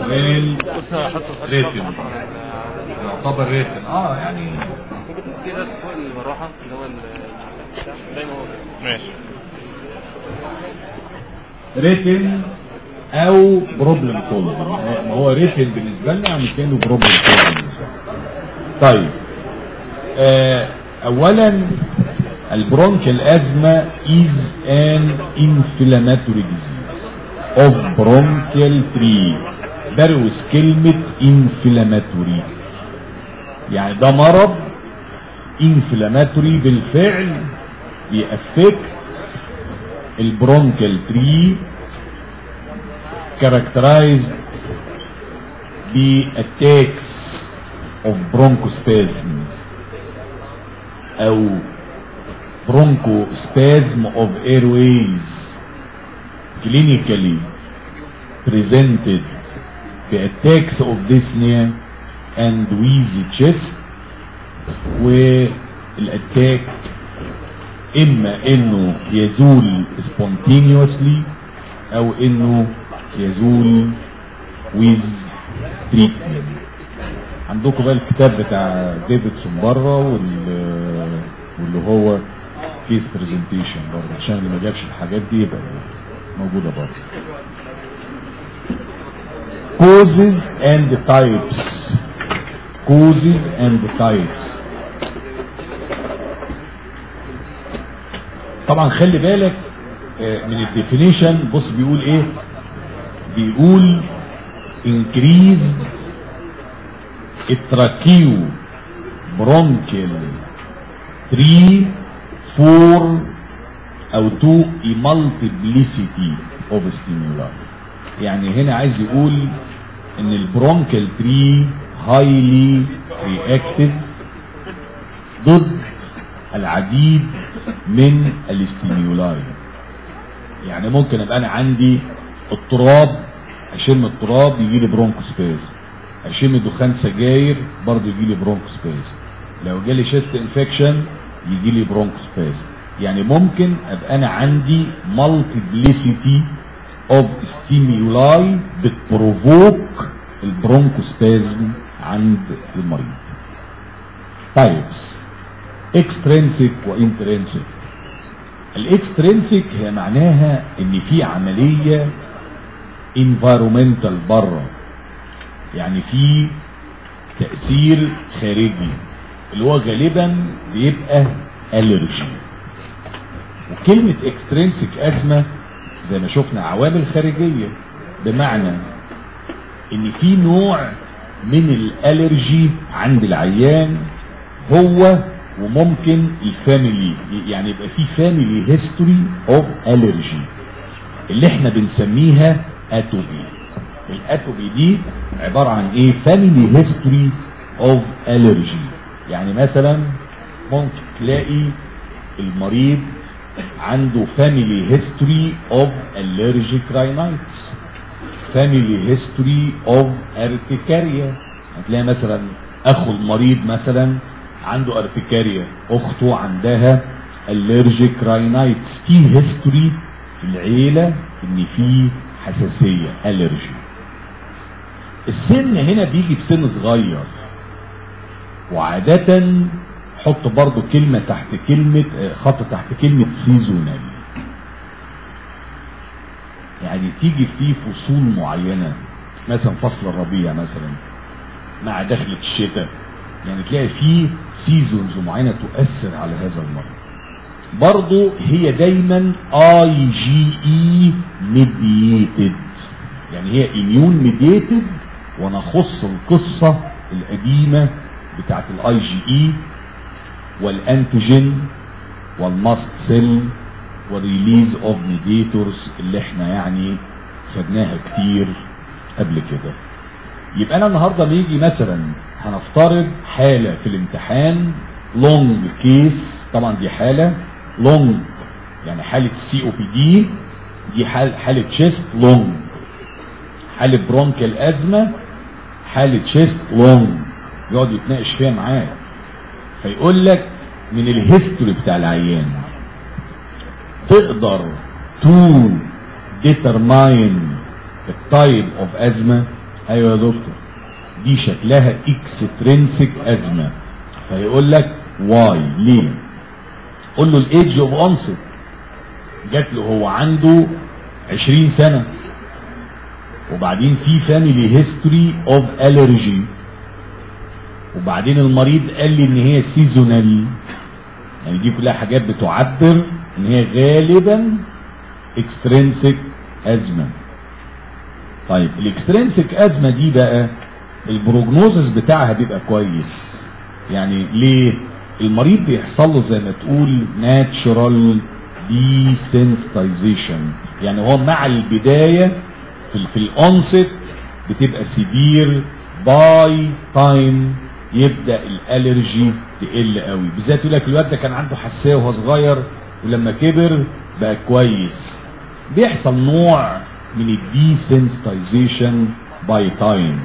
شغال ريتم يعتبر ريتم اه يعني كده فوق المروحه اللي هو دايما هو ماشي ريتم او بروبلم سولفنج ما هو ريتم بالنسبه لنا يعني كانه بروبلم سولفنج طيب آه اولا البرونكال ازمه is an inflammatory disease of bronchial tree بروز كلمة inflammatory يعني ده مرض inflammatory بالفعل بيأفكت البرونكال تري characterized بأتاكس of bronchospasm او bronchospasm of airways clinically presented بأتاكس of dyspnea and wheezy chest والاتاك اما انه يزول spontaneously او انه يزول with treatment عندكم بقى الكتاب بتاع ديفيدسون بره وال- واللي هو كيس برزنتيشن برضه عشان اللي ما جابش الحاجات دي يبقى موجوده بره causes and types causes and types طبعا خلي بالك آه، من الديفينيشن بص بيقول ايه بيقول increase التراكيو برونكل 3 4 او 2 multiplicity of stimuli يعني هنا عايز يقول ان البرونكل 3 highly reactive ضد العديد من الاستيميولاي يعني ممكن ابقى انا عندي اضطراب اشم التراب يجي لي برونكوسباز اشم دخان سجاير برضه يجي لي برونكوسباز لو جالي شيست انفكشن يجي لي برونكوسباز يعني ممكن ابقى انا عندي مالتيبليسيتي اوف ستيميولاي بتبروفوك البرونكوسبازم عند المريض تايبس اكسترينسيك وانترينسيك الاكسترينسيك هي معناها ان في عملية انفيرومنتال بره يعني في تأثير خارجي اللي هو غالبا بيبقى الرجي وكلمة اكسترينسيك ازمة زي ما شفنا عوامل خارجية بمعنى ان في نوع من الالرجي عند العيان هو وممكن الفاميلي يعني يبقى في فاميلي هيستوري اوف الرجي اللي احنا بنسميها اتوبي الاتوبي دي عبارة عن ايه فاميلي هيستوري اوف الرجي يعني مثلا ممكن تلاقي المريض عنده فاميلي هيستوري اوف الرجيك راينايتس فاميلي هيستوري اوف ارتكاريا هتلاقي مثلا اخو المريض مثلا عنده ارتكاريا اخته عندها الرجيك راينايتس في هيستوري في العيلة ان في حساسية الرجي السن هنا بيجي في سن صغير وعادة حط برضو كلمة تحت كلمة آه، خط تحت كلمة سيزونال يعني تيجي في فصول معينة مثلا فصل الربيع مثلا مع دخلة الشتاء يعني تلاقي في سيزونز معينة تؤثر على هذا المرض برضو هي دايما اي جي اي ميديتد يعني هي اميون ميديتد ونخص القصة القديمة بتاعت الاي جي اي والانتيجين والماست سيل والريليز اوف ميديتورز اللي احنا يعني خدناها كتير قبل كده يبقى انا النهارده بيجي مثلا هنفترض حالة في الامتحان لونج كيس طبعا دي حالة لونج يعني حالة سي او بي دي دي حال حالة شيست لونج حالة برونكال ازمة حالة شيست لونج يقعد يتناقش فيها معاه فيقول لك من الهيستوري بتاع العيان تقدر تو determine the type of asthma ايوه يا دكتور دي شكلها اكسترينسيك ازمه فيقول لك واي ليه قول له الايدج اوف اونست جات له هو عنده 20 سنه وبعدين في فاميلي هيستوري اوف الرجي وبعدين المريض قال لي ان هي سيزونال يعني دي كلها حاجات بتعبر ان هي غالبا اكسترينسيك ازمه طيب الاكسترينسيك ازمه دي بقى البروجنوزس بتاعها بيبقى كويس يعني ليه المريض بيحصل له زي ما تقول ناتشورال desensitization يعني هو مع البدايه في ال- في الاونست بتبقى سيفير باي تايم يبدا الالرجي تقل قوي بالذات يقول لك الواد ده كان عنده حساسيه وهو صغير ولما كبر بقى كويس بيحصل نوع من الديسنسيتايزيشن باي تايم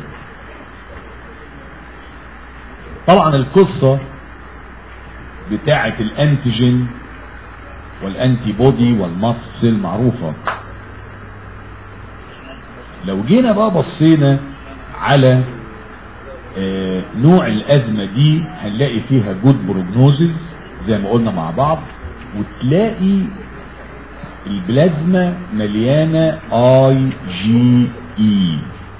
طبعا القصة بتاعة الانتيجين والانتي بودي والمصل معروفة لو جينا بقى بصينا على آه، نوع الازمة دي هنلاقي فيها جود بروجنوزز زي ما قلنا مع بعض وتلاقي البلازما مليانة اي جي اي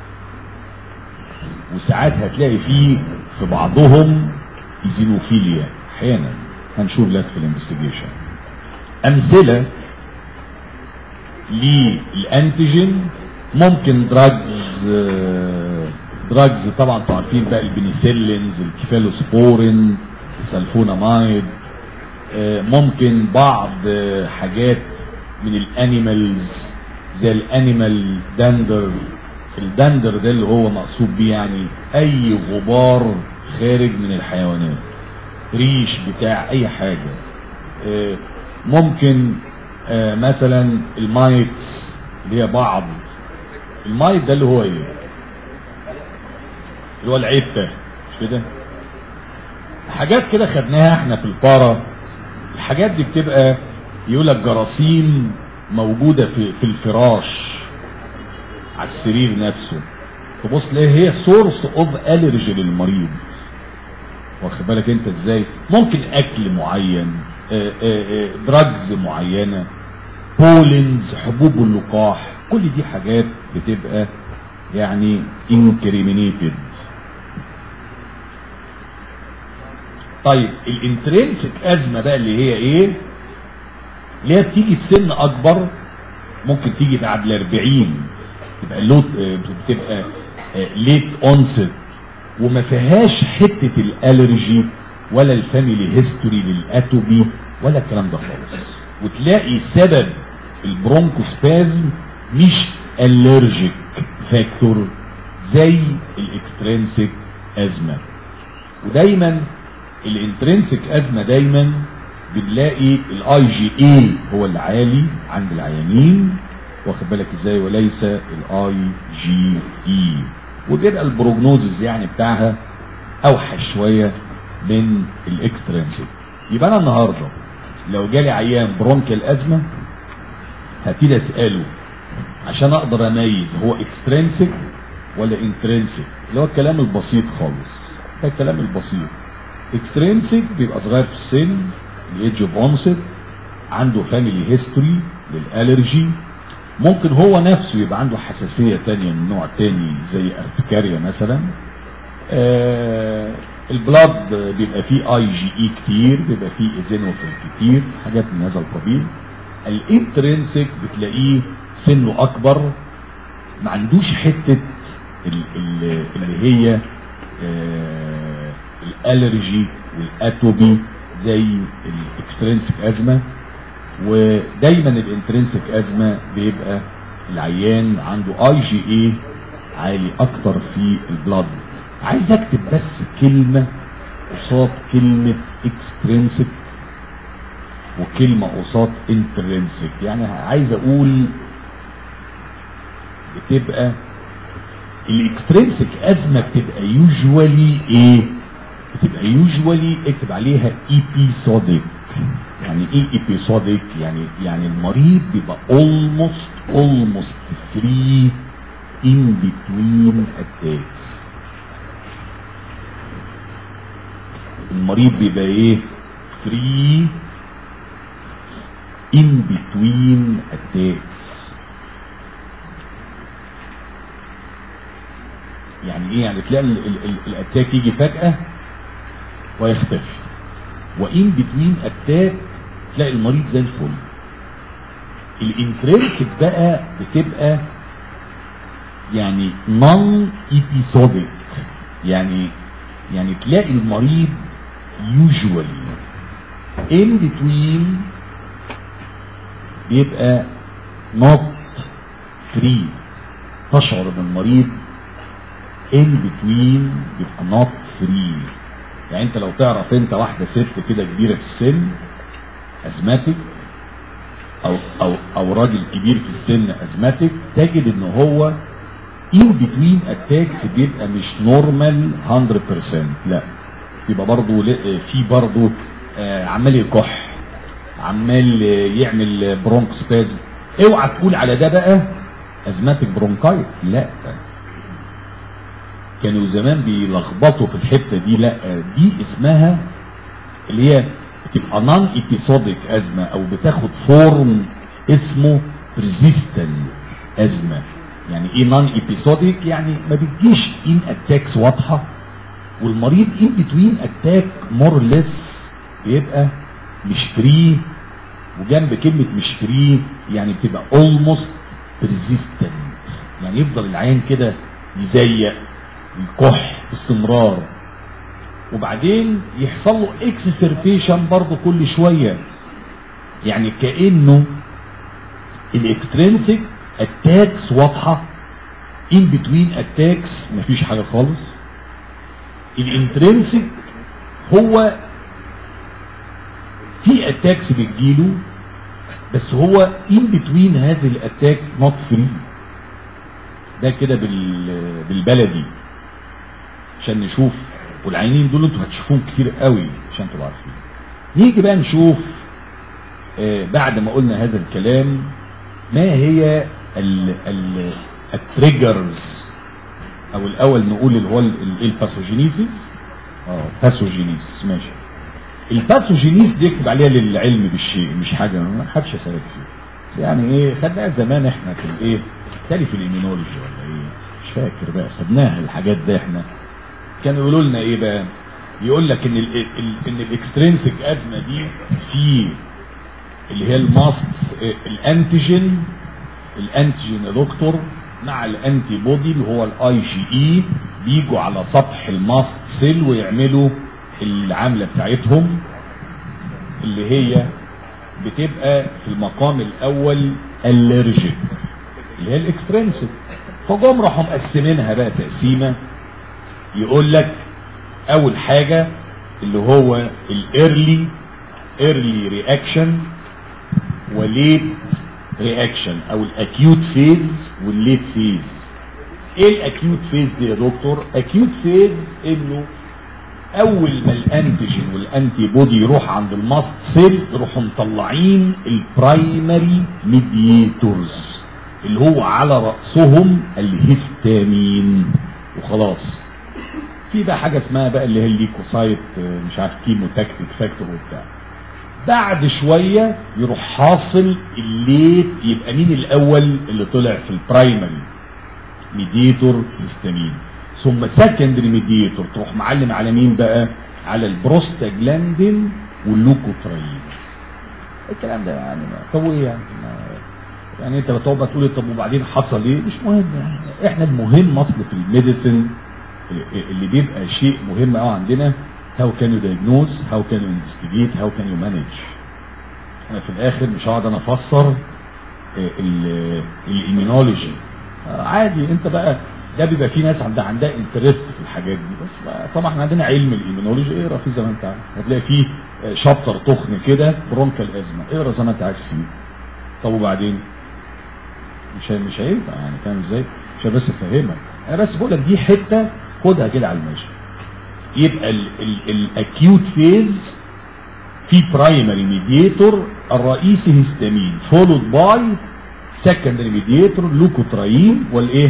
وساعات هتلاقي فيه في بعضهم ايزينوفيليا احيانا هنشوف لك في الانفستيجيشن امثله للانتيجين ممكن دراجز دراجز طبعا انتوا عارفين بقى البنسلينز الكيفالوسبورين السلفونامايد آه، ممكن بعض آه، حاجات من الانيمالز زي الانيمال داندر الدندر ده اللي هو مقصود بيه يعني اي غبار خارج من الحيوانات ريش بتاع اي حاجة آه، ممكن آه، مثلا المايت اللي هي بعض المايت ده اللي هو ايه اللي هو العفة مش كده حاجات كده خدناها احنا في البارا الحاجات دي بتبقى يقول لك جراثيم موجودة في في الفراش على السرير نفسه تبص تلاقي هي سورس اوف الرجي للمريض واخد بالك انت ازاي ممكن اكل معين دراجز معينه بولنز حبوب اللقاح كل دي حاجات بتبقى يعني انكريمينيتد طيب الانترنسك ازمه بقى اللي هي ايه اللي هي بتيجي في سن اكبر ممكن تيجي بعد الاربعين تبقى لوت بتبقى ليت اونست وما فيهاش حته الالرجي ولا الفاميلي هيستوري للاتوبي ولا الكلام ده خالص وتلاقي سبب البرونكوسبازم مش الرجيك فاكتور زي الاكسترنسك ازمه ودايما الانترنسك ازمه دايما بنلاقي الاي جي اي هو العالي عند العيانين واخد بالك ازاي وليس الاي جي اي وبيبقى البروجنوزز يعني بتاعها اوحش شويه من الاكسترنسك يبقى انا النهارده لو جالي عيان برونكيال ازمه هبتدي اساله عشان اقدر اميز هو اكسترنسك ولا انترنسك اللي هو الكلام البسيط خالص ده الكلام البسيط اكسترنسك بيبقى صغير في السن الايدج اوف اونست عنده فاميلي هيستوري للالرجي ممكن هو نفسه يبقى عنده حساسية تانية من نوع تاني زي ارتكاريا مثلا آه البلاد بيبقى فيه اي جي اي كتير بيبقى فيه ايزينوفيل كتير حاجات من هذا القبيل الانترنسك بتلاقيه سنه اكبر ما عندوش حتة ال- ال- اللي هي آه الالرجي والاتوبي زي الاكسترنسك ازمه ودايما الانترنسك ازمه بيبقى العيان عنده اي جي اي عالي اكتر في البلاد عايز اكتب بس كلمه قصاد كلمه اكسترنسك وكلمه قصاد انترنسك يعني عايز اقول بتبقى الاكسترنسك ازمه بتبقى يوجوالي ايه بتبقى يوجوالي اكتب عليها ايبيسوديك يعني ايه ايبيسوديك يعني يعني المريض بيبقى almost almost free in between attacks المريض بيبقى ايه free in between attacks يعني ايه يعني تلاقي ال- ال- ال- الاتاك يجي فجأة ويختفي وان بتوين اتاك تلاقي المريض زي الفل الانترنسك بقى بتبقى يعني نون ايبيسودك يعني يعني تلاقي المريض usually in between بيبقى not free تشعر ان المريض in between بيبقى not free يعني انت لو تعرف انت واحدة ست كده كبيرة في السن ازماتيك او او او راجل كبير في السن ازماتيك تجد ان هو in between attacks بيبقى مش نورمال 100% لا يبقى برضه ل- في برضه آه، عمال يكح عمال آه، يعمل برونك سبازم اوعى تقول على ده بقى ازماتيك برونكايت لا كانوا زمان بيلخبطوا في الحته دي لا دي اسمها اللي هي بتبقى نون ايبيسوديك ازمه او بتاخد فورم اسمه ريزيستنت ازمه يعني ايه نون ايبيسوديك يعني ما بتجيش ان اتاكس واضحه والمريض ان بتوين اتاك مور ليس بيبقى مش فري وجنب كلمه مش فري يعني بتبقى اولموست ريزيستنت يعني يفضل العين كده يزيق يكح باستمرار وبعدين يحصل له اكسسربيشن برضه كل شويه يعني كانه الاكسترنسك اتاكس واضحه ان بتوين اتاكس مفيش حاجه خالص الانترنسك هو في اتاكس بتجيله بس هو ان بتوين هذه الاتاك نوت فري ده كده بال بالبلدي عشان نشوف والعينين دول انتوا هتشوفوهم كتير قوي عشان تبقوا عارفين نيجي بقى نشوف آه بعد ما قلنا هذا الكلام ما هي ال ال التريجرز او الاول نقول اللي هو ال- ال- الباثوجينيسيس اه باثوجينيسيس ماشي الباثوجينيس دي يكتب عليها للعلم بالشيء مش حاجه ما حدش يسالك فيه يعني ايه خدناها زمان احنا في الايه تاني في الايمينولوجي ولا ايه مش فاكر بقى خدناها الحاجات دي احنا كانوا يقولوا لنا ايه بقى يقول لك ان ال ال ان الاكسترنسك ازمه دي في اللي هي الماست الانتيجين الانتيجين يا دكتور مع الانتي بودي اللي هو الاي جي اي بيجوا على سطح الماست سيل ويعملوا العامله بتاعتهم اللي هي بتبقى في المقام الاول الرجيك اللي هي الاكسترنسك فجم راحوا مقسمينها بقى تقسيمه يقول لك اول حاجه اللي هو الايرلي ايرلي رياكشن وليت رياكشن او الاكيوت فيز والليت فيز ايه الاكيوت فيز دي يا دكتور اكيوت فيز انه اول ما الانتيجين والانتي بودي يروح عند الماست سيل يروحوا مطلعين البرايمري ميديتورز اللي هو على راسهم الهستامين وخلاص في بقى حاجه اسمها بقى اللي هي الليكوسايت آه، مش عارف كيموتاكتيك فاكتور وبتاع بعد شويه يروح حاصل الليت يبقى مين الاول اللي طلع في البرايمري ميديتور هيستامين ثم سكندري ميديتور تروح معلم على مين بقى على البروستاجلاندين واللوكوتراين الكلام ده يعني ما- طب وايه يعني ما- يعني انت بتقعد بقى تقول طب وبعدين حصل ايه مش مهم يعني احنا المهم اصل في الميديسن اللي بيبقى شيء مهم قوي عندنا هاو كان يو دايجنوز هاو كان يو انفستيجيت هاو كان يو مانج انا في الاخر مش هقعد انا افسر الايمينولوجي عادي انت بقى ده بيبقى في ناس عندها عندها انترست في الحاجات دي بس بقى طبعا احنا عندنا علم الايمينولوجي اقرا فيه زي ما انت عايز هتلاقي فيه شابتر تخن كده برونكال ازمه اقرا زي ما انت عايز فيه طب وبعدين مش هي- مش هينفع يعني فاهم ازاي عشان بس افهمك انا بس بقول لك دي حته خدها كده على الماشي يبقى الاكيوت فيز في برايمري ميديتور الرئيسي هيستامين فولود باي سكندري ميديتور لوكوتراين والايه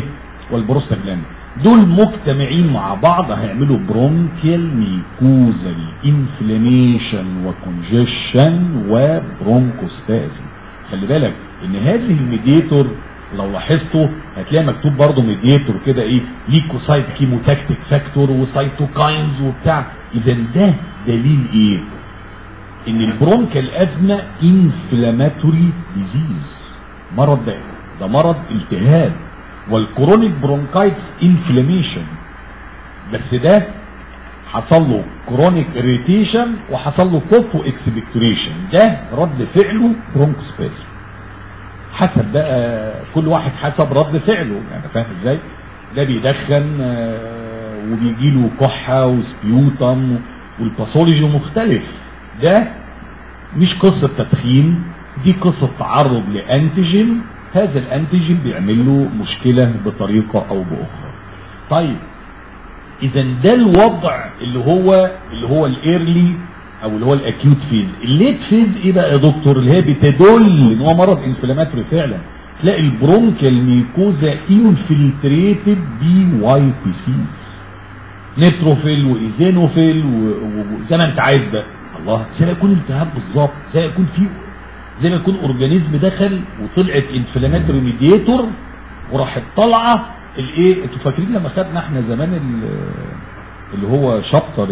والبروستاجلاند دول مجتمعين مع بعض هيعملوا برونكيال ميكوزال انفلاميشن وكونجيشن وبرونكوسبازم خلي بالك ان هذه الميديتور لو لاحظتوا هتلاقي مكتوب برضه ميديتور كده ايه ليكوسايت كيموتاكتيك فاكتور وسايتوكاينز وبتاع اذا ده دليل ايه ان البرونكال ازمه انفلاماتوري ديزيز مرض ده ده مرض التهاب والكرونيك برونكايتس انفلاميشن بس ده حصل له كرونيك اريتيشن وحصل له كوفو اكسبكتوريشن ده رد فعله برونكوسبازم حسب بقى كل واحد حسب رد فعله يعني فاهم ازاي ده بيدخن آه، وبيجي له كحه وسبيوتم والباثولوجي مختلف ده مش قصه تدخين دي قصه تعرض لانتيجين هذا الانتيجين بيعمل له مشكله بطريقه او باخرى طيب اذا ده الوضع اللي هو اللي هو الايرلي او اللي هو الاكيوت فيز الليت فيز ايه بقى يا دكتور اللي هي بتدل ان هو مرض انفلاماتوري فعلا تلاقي البرونكال ميكوزا انفلتريتد بي واي بي سيز نيتروفيل وايزينوفيل و- و- وزي ما انت عايز بقى الله زي ما يكون التهاب بالظبط زي ما يكون في زي ما يكون اورجانيزم دخل وطلعت انفلاماتوري ميديتور وراحت طالعه الايه انتوا فاكرين لما خدنا احنا زمان ال- اللي هو شابتر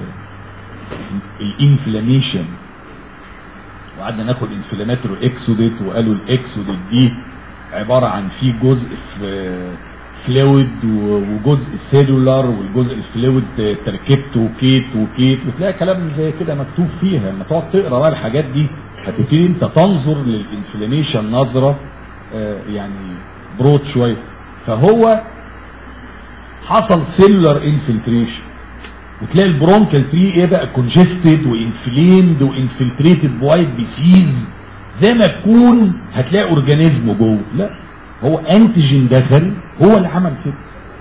الانفلاميشن وقعدنا ناخد انفلاماتوري اكسوديت وقالوا الاكسوديت دي عباره عن في جزء في فلويد وجزء سيلولار والجزء الفلويد تركيبته كيت وكيت وتلاقي كلام زي كده مكتوب فيها لما تقعد تقرا بقى الحاجات دي هتبتدي انت تنظر للانفلاميشن نظره آه، يعني برود شويه فهو حصل سيلولار انفلتريشن وتلاقي البرونكال تري ايه بقى كونجستد وانفليمد وانفلتريتد بوايت بيسيز زي ما تكون هتلاقي اورجانيزم جوه لا هو انتيجين دخل هو اللي عمل كده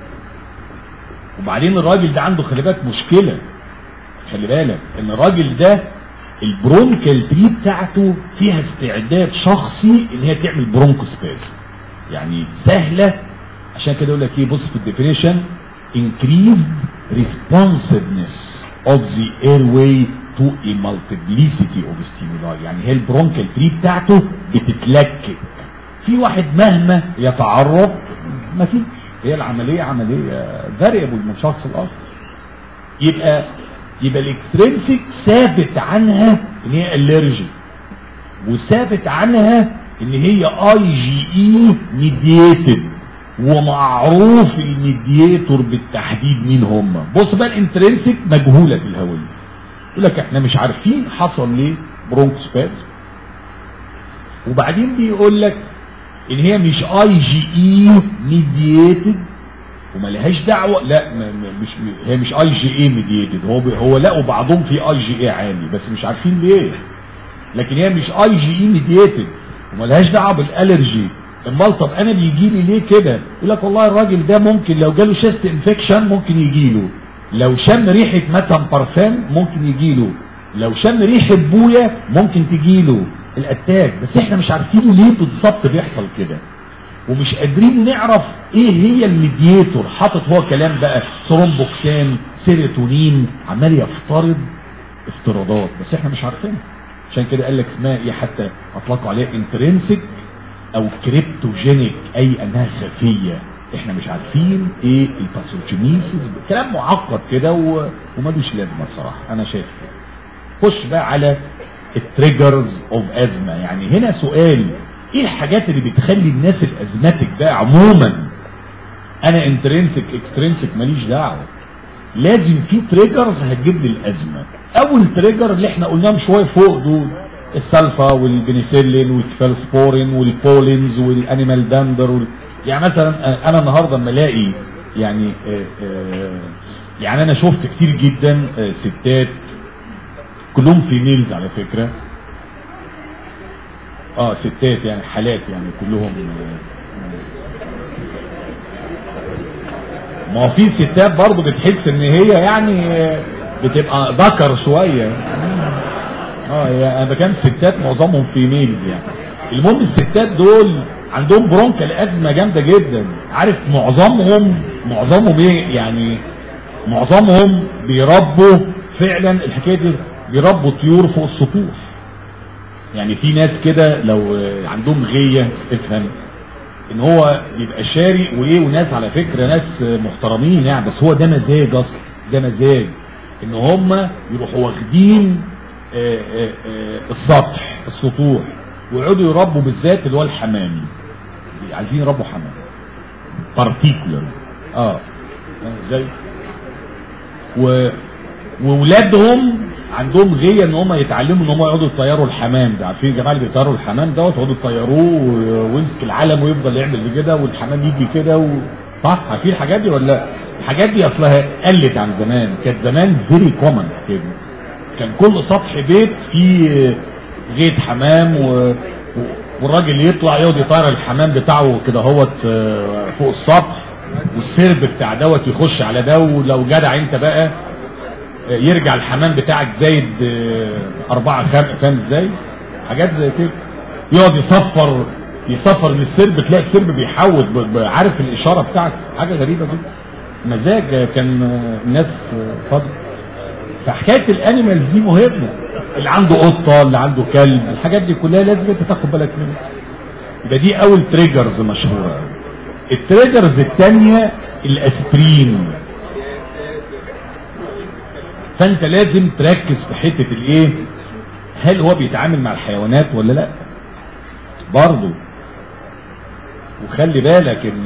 وبعدين الراجل ده عنده خلي بالك مشكله خلي بالك ان الراجل ده البرونكال تري بتاعته فيها استعداد شخصي ان هي تعمل برونكوسباز يعني سهله عشان كده يقول لك ايه بص في الديفينيشن increased responsiveness of the airway to a multiplicity of stimuli يعني هي البرونكال تري بتاعته بتتلكك في واحد مهما يتعرض ما فيش هي العمليه عمليه فاريبل من شخص لاخر يبقى يبقى الاكسترنسك ثابت عنها ان هي الرجي وثابت عنها ان هي اي جي اي ميديتد ومعروف الميدياتور بالتحديد مين هم بص بقى الانترنسك مجهوله في الهويه يقول لك احنا مش عارفين حصل ليه برونكوسباز وبعدين بيقول لك ان هي مش اي جي اي ميدياتد وما لهاش دعوه لا ما ما- مش هي مش اي جي اي ميدياتد هو بي- هو لقوا بعضهم في اي جي اي عالي بس مش عارفين ليه لكن هي مش اي جي اي ميدياتد وما لهاش دعوه بالالرجي امال طب انا بيجي لي ليه كده يقول لك والله الراجل ده ممكن لو جاله شيست انفكشن ممكن يجي له لو شم ريحه مثلا بارفان ممكن يجي له لو شم ريحه بويا ممكن تجي له الاتاك بس احنا مش عارفين ليه بالظبط بيحصل كده ومش قادرين نعرف ايه هي الميدياتور حاطط هو كلام بقى ثرومبوكسان سيروتونين عمال يفترض افتراضات بس احنا مش عارفينها عشان كده قال لك اسمها ايه حتى اطلقوا عليها انترنسك او كريبتوجينيك اي انها خفيه احنا مش عارفين ايه الباثوجينيسيس كلام معقد كده و... وملوش لازمه الصراحه انا شايف كده خش بقى على التريجرز اوف ازمه يعني هنا سؤال ايه الحاجات اللي بتخلي الناس الازماتيك بقى عموما انا انترنسك اكسترنسك ماليش دعوه لازم في تريجرز هتجيب لي الازمه اول تريجر اللي احنا قلناهم شويه فوق دول السلفا والبنسلين والكفالسبورين والبولينز والانيمال داندر وال... يعني مثلا آه، انا النهارده اما الاقي يعني آه، آه، يعني انا شفت كتير جدا آه، ستات كلهم فيميلز على فكره اه ستات يعني حالات يعني كلهم آه، ما هو في ستات برضه بتحس ان هي يعني آه، بتبقى ذكر شويه اه هي انا كان ستات معظمهم فيميلز يعني المهم الستات دول عندهم برونكال ازمه جامده جدا عارف معظمهم معظمهم ايه يعني معظمهم بيربوا فعلا الحكايه دي بيربوا طيور فوق السطوح يعني في ناس كده لو عندهم غيه افهم ان هو بيبقى شاري وايه وناس على فكره ناس محترمين يعني بس هو ده مزاج اصلا ده مزاج ان هم يروحوا واخدين آه، آه، آه، السطح السطوح ويقعدوا يربوا بالذات اللي هو الحمام عايزين يربوا حمام بارتيكولر اه زي و وولادهم عندهم غيه ان هم يتعلموا ان هم يقعدوا يطيروا الحمام ده عارفين الجماعه اللي بيطيروا الحمام دوت يقعدوا يطيروه و- ويمسك العلم ويفضل يعمل كده والحمام يجي كده و... صح عارفين الحاجات دي ولا لا؟ الحاجات دي اصلها قلت عن زمان كانت زمان فيري كومن كده كان كل سطح بيت فيه غيط حمام و... و- والراجل يطلع يقعد يطير الحمام بتاعه كده هوت آه، فوق السطح والسرب بتاع دوت يخش على ده ولو جدع انت بقى يرجع الحمام بتاعك زايد آه، أربعة خم- فاهم ازاي؟ حاجات زي كده يقعد يصفر يصفر من السرب تلاقي السرب بيحوط ب- ب- عارف الإشارة بتاعك حاجة غريبة جدا مزاج آه، كان آه، الناس آه، فاضية فحكاية الأنيمالز دي مهمة اللي عنده قطة اللي عنده كلب الحاجات دي كلها لازم انت تاخد بالك منها يبقى دي أول تريجرز مشهورة التريجرز الثانية الأسبرين فانت لازم تركز في حتة الايه هل هو بيتعامل مع الحيوانات ولا لا برضه وخلي بالك ان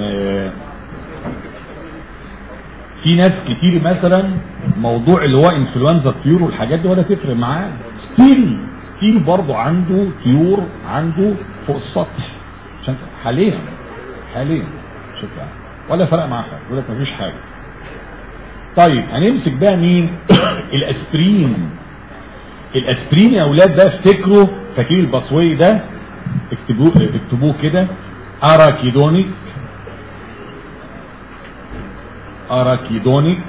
في ناس كتير مثلا موضوع اللي هو انفلونزا الطيور والحاجات دي ولا تفرق معاه ستيل ستيل برضه عنده طيور عنده فوق السطح عشان حاليا حاليا شوف ولا فرق معاه حاجه يقول لك مفيش حاجه طيب هنمسك بقى مين الاسبرين الاسبرين يا اولاد ده افتكروا فاكرين البصوي ده اكتبوه اكتبوه كده اراكيدونيك اراكيدونيك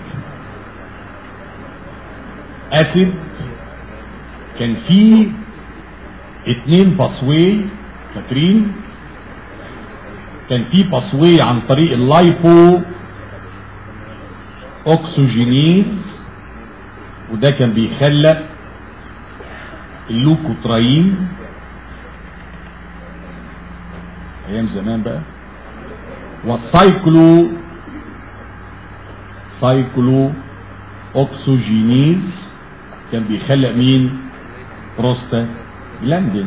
اسيد كان في اتنين باسوي فاكرين كان في باسوي عن طريق اللايبو اكسجينيز وده كان بيخلق اللوكوتراين ايام زمان بقى والسايكلو سايكلو اوكسجينيز كان بيخلق مين بروستا جلاندين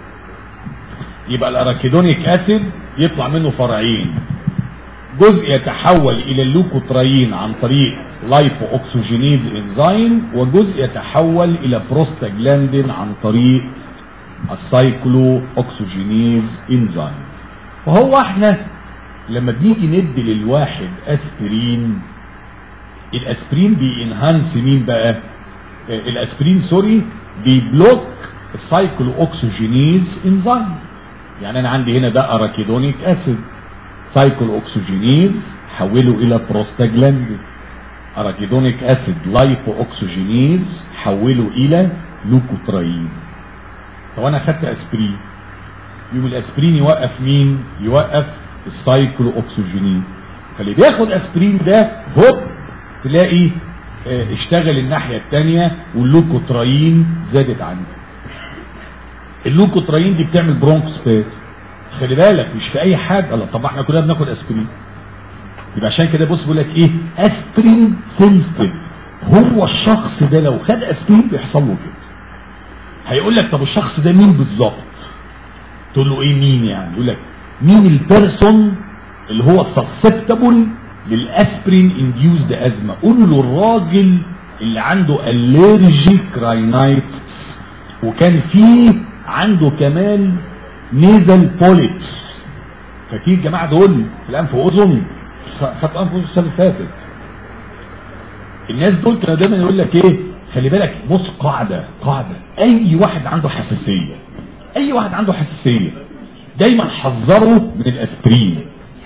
يبقى الاراكيدونيك اسيد يطلع منه فرعين جزء يتحول الى اللوكوتراين عن طريق لايبو اوكسجينيز انزيم وجزء يتحول الى بروستاجلاندين عن طريق السايكلو اوكسجينيز انزيم فهو احنا لما بنيجي ندي للواحد اسبرين الاسبرين بينهانس مين بقى آه، الاسبرين سوري بيبلوك السايكلو اوكسجينيز انزيم يعني انا عندي هنا ده اراكيدونيك اسيد سايكل اوكسجينيز حوله الى بروستاجلاندين اراكيدونيك اسيد لايبو اوكسجينيز حوله الى لوكوتراين طب انا خدت اسبرين يوم الاسبرين يوقف مين يوقف السايكلو اوكسجينيز فاللي بياخد اسبرين ده هوب تلاقي اه، اشتغل الناحية التانية واللوكوتراين زادت عنده اللوكوتراين دي بتعمل برونكوسباز خلي بالك مش في اي حاجه لا طب احنا كلنا بناخد اسبرين يبقى عشان كده بص بيقول لك ايه اسبرين سنسيتيف هو الشخص ده لو خد اسبرين بيحصل له كده هيقول لك طب الشخص ده مين بالظبط تقول له ايه مين يعني يقول لك مين البيرسون اللي هو سسبتبل للاسبرين انديوزد ازمه قول له الراجل اللي عنده الرجيك راينايتس وكان فيه عنده كمان نيزل بوليبس فاكرين الجماعه دول في الانف واذن خدت انف واذن السنه اللي فاتت الناس دول كانوا دايما يقول لك ايه خلي بالك بص قاعده قاعده اي واحد عنده حساسيه اي واحد عنده حساسيه دايما حذره من الاسبرين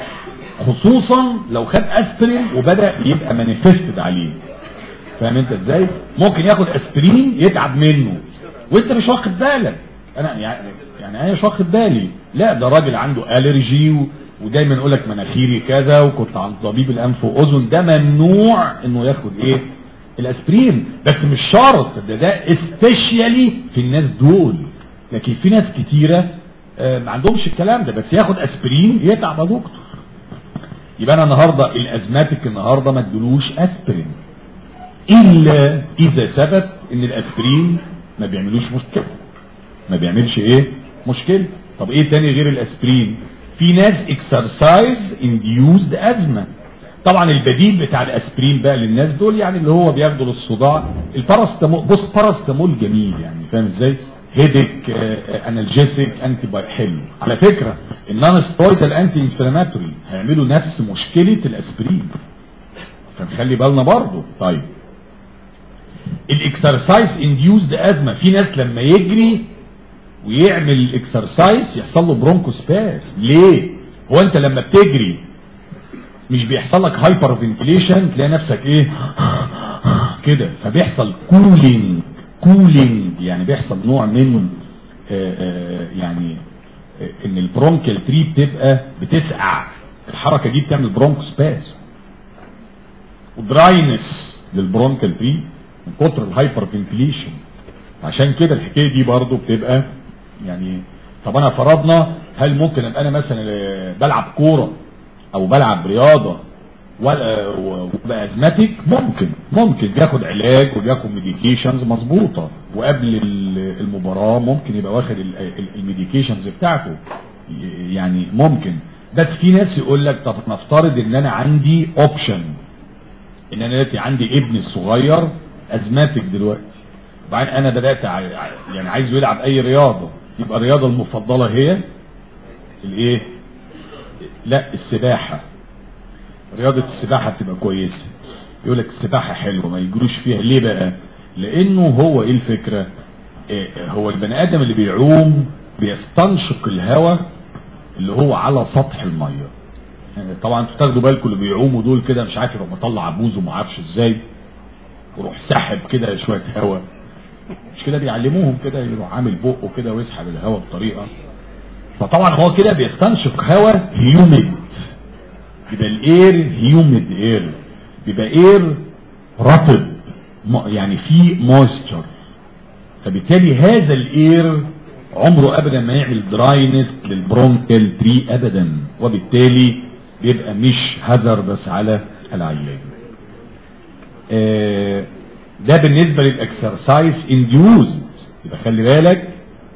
خصوصا لو خد اسبرين وبدا يبقى مانيفستد عليه فاهم انت ازاي ممكن ياخد اسبرين يتعب منه وانت مش واخد بالك انا يعني يعني انا مش واخد بالي لا ده راجل عنده الرجي و... ودايما يقول لك مناخيري كذا وكنت عند طبيب الانف واذن ده ممنوع انه ياخد ايه الاسبرين بس مش شرط ده ده اسبيشيالي في الناس دول لكن في ناس كتيره آه، ما عندهمش الكلام ده بس ياخد اسبرين يتعب يا دكتور يبقى انا النهارده الازماتيك النهارده ما ادلوش اسبرين الا اذا ثبت ان الاسبرين ما بيعملوش مشكله ما بيعملش ايه مشكله طب ايه تاني غير الاسبرين في ناس اكسرسايز انديوزد ازمه طبعا البديل بتاع الاسبرين بقى للناس دول يعني اللي هو بياخدوا للصداع الباراستامول بص باراستامول جميل يعني فاهم ازاي هيدك انالجيسيك انتي باي حلو على فكره النون سترويدال انتي انفلاماتوري هيعملوا نفس مشكله الاسبرين فنخلي بالنا برضه طيب الاكسرسايز انديوزد ازمه في ناس لما يجري ويعمل الاكسرسايز يحصل له برونكوسباس ليه هو انت لما بتجري مش بيحصل لك هايبر فنتيليشن تلاقي نفسك ايه كده فبيحصل كولينج كولينج يعني بيحصل نوع من آآ آآ يعني آه، ان البرونكال تري بتبقى بتسقع الحركه دي بتعمل برونكوسباس ودراينس للبرونكال تري من كتر الهايبر فنتيليشن عشان كده الحكايه دي برضو بتبقى يعني طب انا فرضنا هل ممكن ابقى انا مثلا آه، بلعب كوره او بلعب رياضه ولا- وابقى ازماتيك ممكن ممكن بياخد علاج وبياخد ميديكيشنز مظبوطه وقبل ال- المباراه ممكن يبقى واخد الميديكيشنز بتاعته ي- يعني ممكن بس في ناس يقول لك طب نفترض ان انا عندي اوبشن ان انا دلوقتي عندي ابني الصغير ازماتيك دلوقتي وبعدين انا بدات ع- ع- يعني عايزه يلعب اي رياضه يبقى الرياضه المفضله هي الايه لا السباحه رياضه السباحه بتبقى كويسه يقول لك السباحه حلوه ما يجروش فيها ليه بقى لانه هو ايه الفكره إيه هو البني ادم اللي بيعوم بيستنشق الهواء اللي هو على سطح الميه يعني طبعا انتوا تاخدوا بالكم اللي بيعوموا دول كده مش عارف يروح مطلع بوزه ما اعرفش ازاي ويروح ساحب كده شويه هواء مش كده بيعلموهم كده يروح عامل بقه كده ويسحب الهواء بطريقه فطبعا هو كده بيستنشق هواء هيوميد يبقى الاير هيوميد اير بيبقى اير رطب م- يعني فيه مويستشر فبالتالي هذا الاير عمره ابدا ما يعمل دراينس للبرونكال تري ابدا وبالتالي بيبقى مش هازاردس على العيان آه، ده بالنسبه للاكسرسايز انديوزد يبقى خلي بالك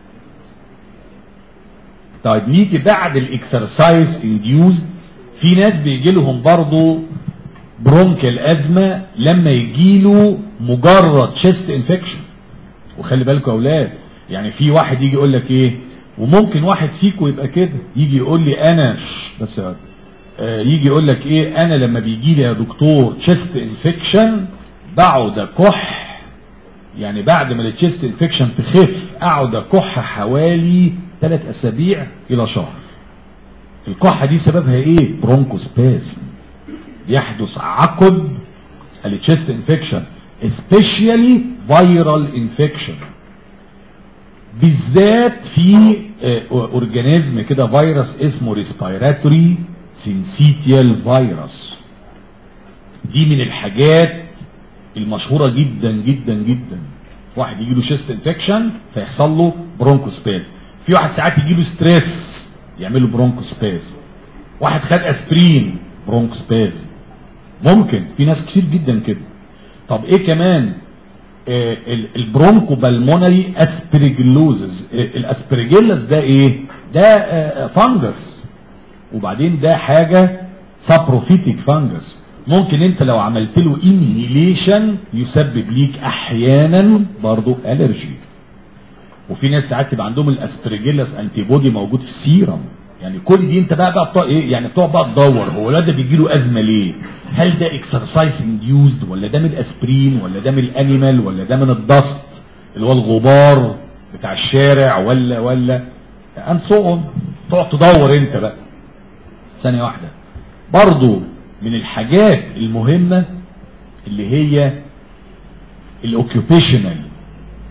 طيب نيجي بعد الاكسرسايز انديوزد في ناس بيجي لهم برضه برونكال ازمه لما يجي له مجرد تشيست انفكشن وخلي بالكم يا اولاد يعني في واحد يجي يقول لك ايه وممكن واحد فيكم يبقى كده يجي يقول لي انا بس يا واد. آه، يجي يقول لك ايه انا لما بيجي لي يا دكتور تشيست انفكشن بقعد اكح يعني بعد ما التشيست انفكشن تخف اقعد اكح حوالي ثلاث اسابيع الى شهر الكحه دي سببها ايه برونكوسبازم يحدث عقد التشيست انفكشن especially viral infection بالذات في آه، اورجانيزم كده فيروس اسمه ريسبيراتوري سينسيتيال فيروس دي من الحاجات المشهوره جدا جدا جدا واحد يجي له شيست انفكشن فيحصل له برونكوسباز في واحد ساعات يجي له ستريس يعمل له برونكوسباز واحد خد اسبرين برونكوسباز ممكن في ناس كتير جدا كده طب ايه كمان آه البرونكو بالمونري اسبريجلوزز الاسبريجيلس ده ايه ده آه فانجس وبعدين ده حاجة سابروفيتيك فانجس ممكن انت لو عملت له انهيليشن يسبب ليك احيانا برضو الرجي وفي ناس ساعات يبقى عندهم الاسبريجيلس انتي بودي موجود في السيرم يعني كل دي انت بقى بقى بتوع ايه يعني بتوع بقى تدور هو الواد ده بيجي له ازمه ليه هل ده اكسرسايز انديوزد ولا ده من الاسبرين ولا ده من الانيمال ولا ده من الضغط اللي هو الغبار بتاع الشارع ولا ولا ان سو تقعد تدور انت بقى ثانيه واحده برضو من الحاجات المهمه اللي هي الاوكيوبيشنال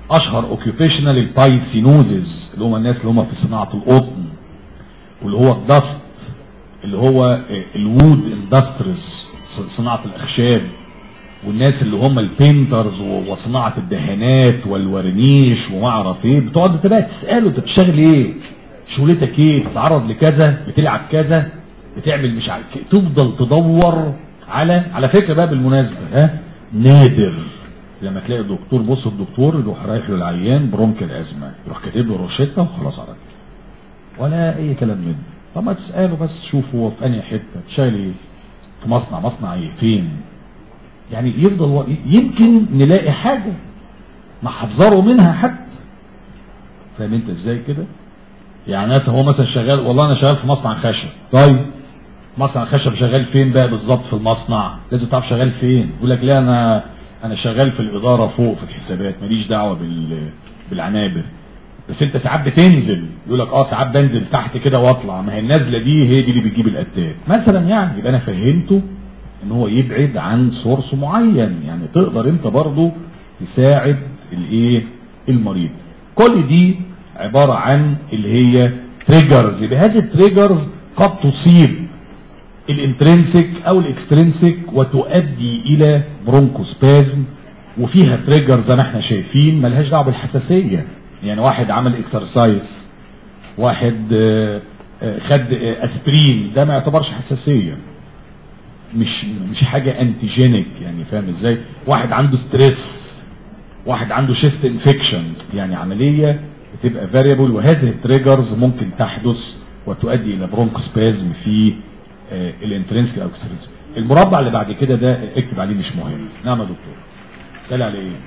اشهر اوكيوبيشنال البايسينوزز اللي هم الناس اللي هم في صناعه القطن واللي هو الدست اللي هو الوود اندستريز صناعه الاخشاب والناس اللي هم البينترز وصناعه الدهانات والورنيش وما اعرف ايه بتقعد انت بقى تساله انت بتشتغل ايه؟ شغلتك ايه؟ بتتعرض لكذا؟ بتلعب كذا؟ بتعمل مش عارف إيه؟ تفضل تدور على على فكره بقى بالمناسبه ها نادر لما تلاقي دكتور بص الدكتور يروح رايح له العيان برونكال ازمه يروح كاتب له روشته وخلاص على كده ولا اي كلام منه طب ما تساله بس شوف هو في انهي حته شايل ايه في مصنع مصنع ايه فين يعني يفضل و... يمكن نلاقي حاجه نحذره منها حتى فاهم انت ازاي كده يعني انت هو مثلا شغال والله انا شغال في مصنع خشب طيب مصنع خشب شغال فين بقى بالظبط في المصنع لازم تعرف شغال فين يقول لك لا انا انا شغال في الاداره فوق في الحسابات ماليش دعوه بال بالعنابر بس انت ساعات بتنزل يقول لك اه ساعات بنزل تحت كده واطلع ما هي النازله دي هي دي اللي بتجيب الاتاك مثلا يعني يبقى انا فهمته ان هو يبعد عن سورس معين يعني تقدر انت برضه تساعد الايه المريض كل دي عباره عن اللي هي تريجرز يبقى هذه التريجرز قد تصيب الانترنسك او الاكسترنسك وتؤدي الى برونكوسبازم وفيها تريجر زي ما احنا شايفين ملهاش دعوه بالحساسيه يعني واحد عمل اكسرسايز واحد آه، آه، خد آه، اسبرين ده ما يعتبرش حساسيه مش مش حاجه انتيجينيك يعني فاهم ازاي واحد عنده ستريس واحد عنده شيست انفكشن يعني عمليه بتبقى فاريبل وهذه التريجرز ممكن تحدث وتؤدي الى برونكوسبازم في الانترنسك او اكسترنسك المربع اللي بعد كده ده اكتب عليه مش مهم نعم يا دكتور قال عليه ايه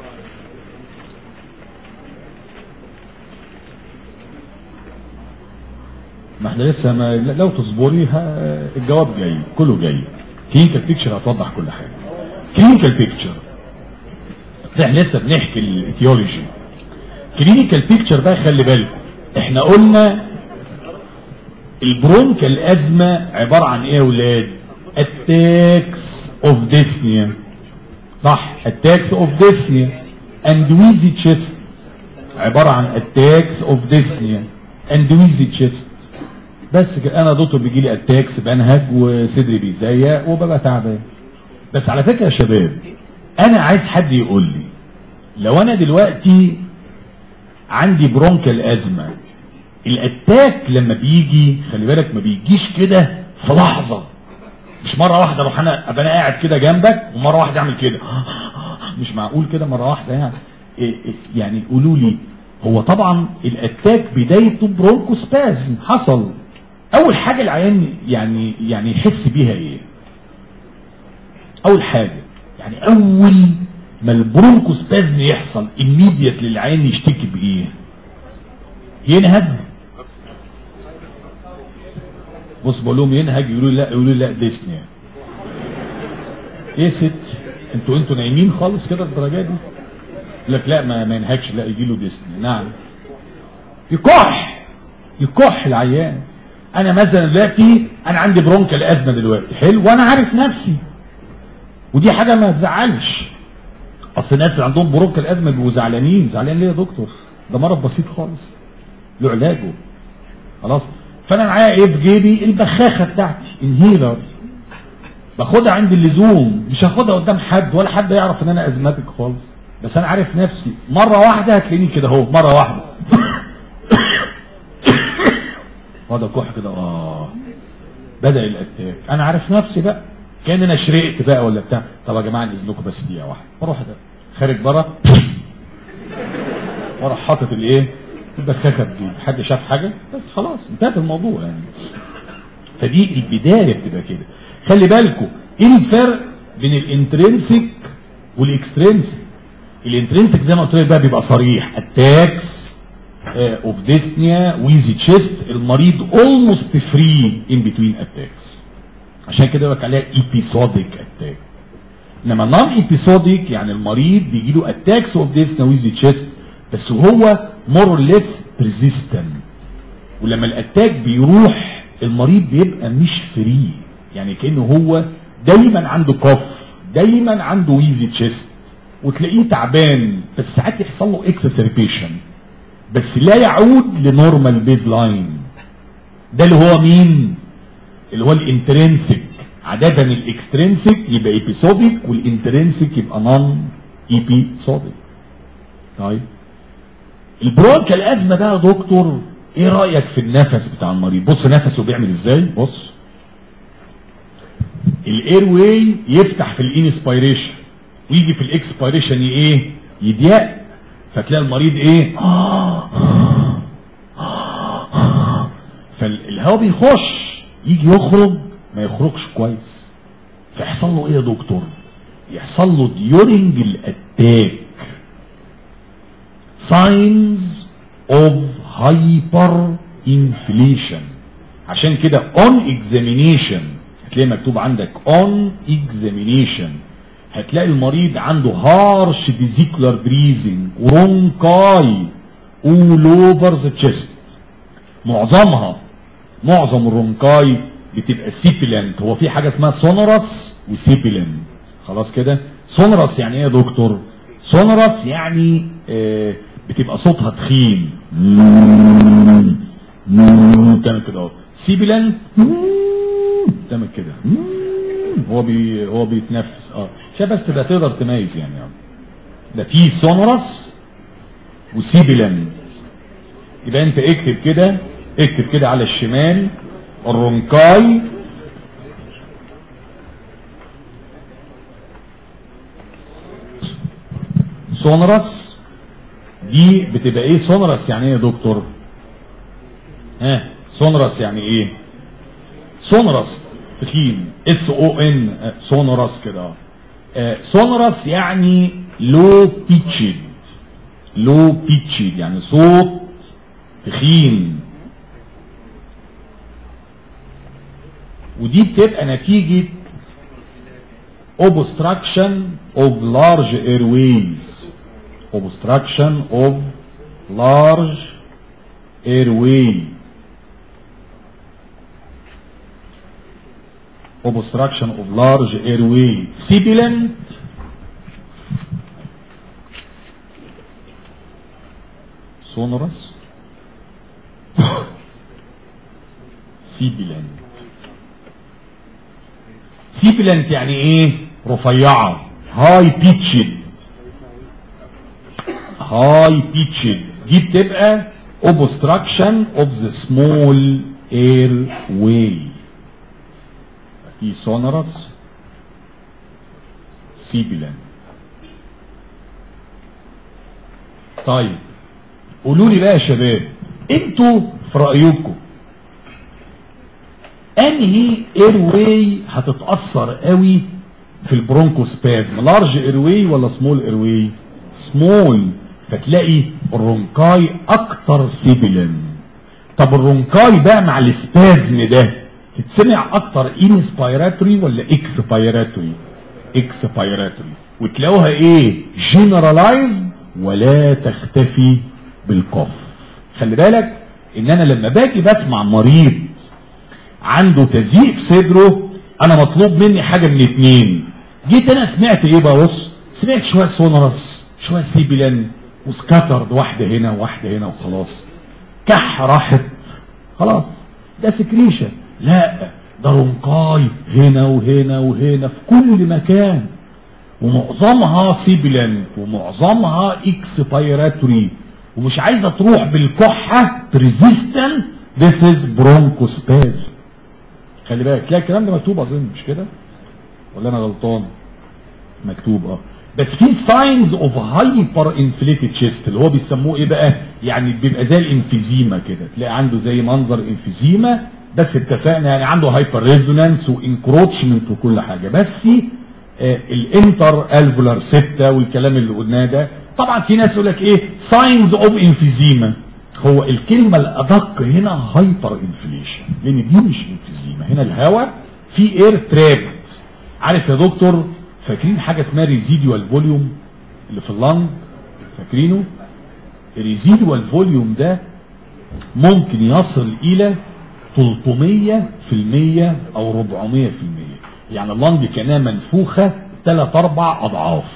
ما احنا لسه ما لو تصبري ها- الجواب جاي كله جاي كلينيكال بيكتشر هتوضح كل حاجه كلينيكال بيكتشر احنا لسه بنحكي الايتيولوجي كلينيكال بيكتشر بقى خلي بالكم احنا قلنا البرونكال ازمه عباره عن ايه يا اولاد اتاكس اوف ديسنيا صح اتاكس اوف ديسنيا اند ويزي تشيست عباره عن اتاكس اوف ديسنيا اند ويزي تشيست بس كده انا دكتور بيجي لي اتاكس بنهج وصدري بيزيق وببقى تعبان بس على فكره يا شباب انا عايز حد يقول لي لو انا دلوقتي عندي برونكال ازمه الاتاك لما بيجي خلي بالك ما بيجيش كده في لحظه مش مره واحده اروح انا ابقى انا قاعد كده جنبك ومره واحده اعمل كده مش معقول كده مره واحده يعني إيه إيه يعني قولوا لي هو طبعا الاتاك بدايته برونكوسبازم حصل اول حاجه العيان يعني يعني يحس بيها ايه اول حاجه يعني اول ما البرونكوسبازم يحصل immediate للعيان يشتكي بايه ينهج بص بقول لهم ينهج يقولوا لي لا يقولوا لي لا ديسنيا ايه يا ست انتوا انتوا نايمين خالص كده الدرجه دي يقول لك لا ما, ما ينهجش لا يجي له ديسنيا نعم يكح يكح العيان انا مثلا دلوقتي انا عندي برونكال ازمه دلوقتي حلو وانا عارف نفسي ودي حاجه ما تزعلش اصل الناس اللي عندهم برونكال ازمه بيبقوا زعلانين زعلان ليه يا دكتور ده مرض بسيط خالص له علاجه خلاص فانا معايا ايه في جيبي البخاخه بتاعتي انهيلر باخدها عند اللزوم مش هاخدها قدام حد ولا حد يعرف ان انا ازمتك خالص بس انا عارف نفسي مره واحده هتلاقيني كده اهو مره واحده واقعد اكح كده اه بدا الاتاك انا عارف نفسي بقى كان انا شرقت بقى ولا بتاع طب يا جماعه اذنكم بس دقيقه واحده اروح ده خارج بره واروح حاطط الايه البخاخه دي حد شاف حاجه بس خلاص انتهت الموضوع يعني فدي البدايه بتبقى كده خلي بالكم ايه الفرق بين الانترنسك والاكسترنسك الانترنسك زي ما قلت لك بقى بيبقى صريح اتاكس اوف ديسنيا ويزي تشيست المريض اولموست فري ان بتوين اتاكس عشان كده يقول لك عليها ايبيسوديك اتاك انما نون ايبيسوديك يعني المريض بيجي له اتاكس اوف ديسنيا ويزي تشيست بس هو مور ليس ريزيستنت ولما الاتاك بيروح المريض بيبقى مش فري يعني كانه هو دايما عنده كف دايما عنده ويزي تشيست وتلاقيه تعبان بس ساعات يحصل له اكسسربيشن بس لا يعود لنورمال بيز لاين ده اللي هو مين اللي هو الانترنسك عادة الاكسترنسك يبقى ايبيسوديك والانترنسك يبقى نون ايبيسوديك طيب البرونكال ازمه بقى يا دكتور ايه رايك في النفس بتاع المريض بص نفسه بيعمل ازاي بص الاير واي يفتح في الانسبيريشن ويجي في الاكسبيريشن ايه يضيق فتلاقي المريض ايه فالهواء بيخش يجي يخرج ما يخرجش كويس فيحصل له ايه يا دكتور يحصل له ديورنج الاتاك signs of hyperinflation عشان كده on examination هتلاقي مكتوب عندك on examination هتلاقي المريض عنده harsh vesicular breathing ورونكاي all over the chest معظمها معظم الرونكاي بتبقى سيبيلنت هو في حاجة اسمها سونورس وسيبيلنت خلاص كده سونورس يعني ايه يا دكتور سونورس يعني آه بتبقى صوتها تخين تعمل كده اهو سيبيلنت تعمل كده هو بي هو بيتنفس اه عشان بس تبقى تقدر تميز يعني, يعني. ده في سونورس وسيبيلنت يبقى انت اكتب كده اكتب كده على الشمال الرونكاي سونرس دي بتبقى ايه سونرس يعني ايه يا دكتور ها سونرس يعني ايه سونرس تخين اس او ان سونرس كده آه سونرس يعني لو بيتشد لو بيتشد يعني صوت تخين ودي بتبقى نتيجة obstruction of large airways obstruction of large airway obstruction of large airway sibilant sonorous sibilant سيبلنت يعني ايه رفيعة هاي بيتشد هاي بيتشد دي بتبقى obstruction of the small airway في sonorous sibilant طيب قولوا لي بقى يا شباب انتوا في رأيكم انهي ايرواي هتتأثر قوي في البرونكوسبازم لارج ايرواي ولا سمول ايرواي سمول فتلاقي الرونكاي اكتر سيبلن طب الرونكاي بقى مع السبازم ده تتسمع اكتر انسبيراتوري ولا اكسبيراتوري اكسبيراتوري وتلاقوها ايه جنرالايز ولا تختفي بالقف خلي بالك ان انا لما باجي بسمع مريض عنده تزييق في صدره انا مطلوب مني حاجة من اتنين جيت انا سمعت ايه بقى بص سمعت شوية سونرس شوية سيبلان وسكاترد واحدة هنا واحدة هنا وخلاص كح راحت خلاص ده سكريشن لا ده رنقاي هنا وهنا وهنا في كل مكان ومعظمها سيبلان ومعظمها اكسبيراتوري ومش عايزة تروح بالكحة ريزيستنت This is bronchospasm خلي بالك تلاقي الكلام ده مكتوب اظن مش كده ولا انا غلطان مكتوب اه بس في ساينز اوف هايبر انفليتد تشيست اللي هو بيسموه ايه بقى يعني بيبقى زي الانفيزيما كده تلاقي عنده زي منظر انفيزيما بس اتفقنا يعني عنده هايبر ريزونانس وانكروتشمنت وكل حاجه بس آه الانتر الفولار سته والكلام اللي قلناه ده طبعا في ناس يقول لك ايه ساينز اوف انفيزيما هو الكلمة الأدق هنا هايبر انفليشن لأن دي مش انفيزيما هنا الهواء في اير تراب عارف يا دكتور فاكرين حاجة اسمها ريزيديوال فوليوم اللي في اللنج فاكرينه الريزيديوال فوليوم ده ممكن يصل إلى 300 في المية أو 400 في المية يعني اللنج كانها منفوخة ثلاث أربع أضعاف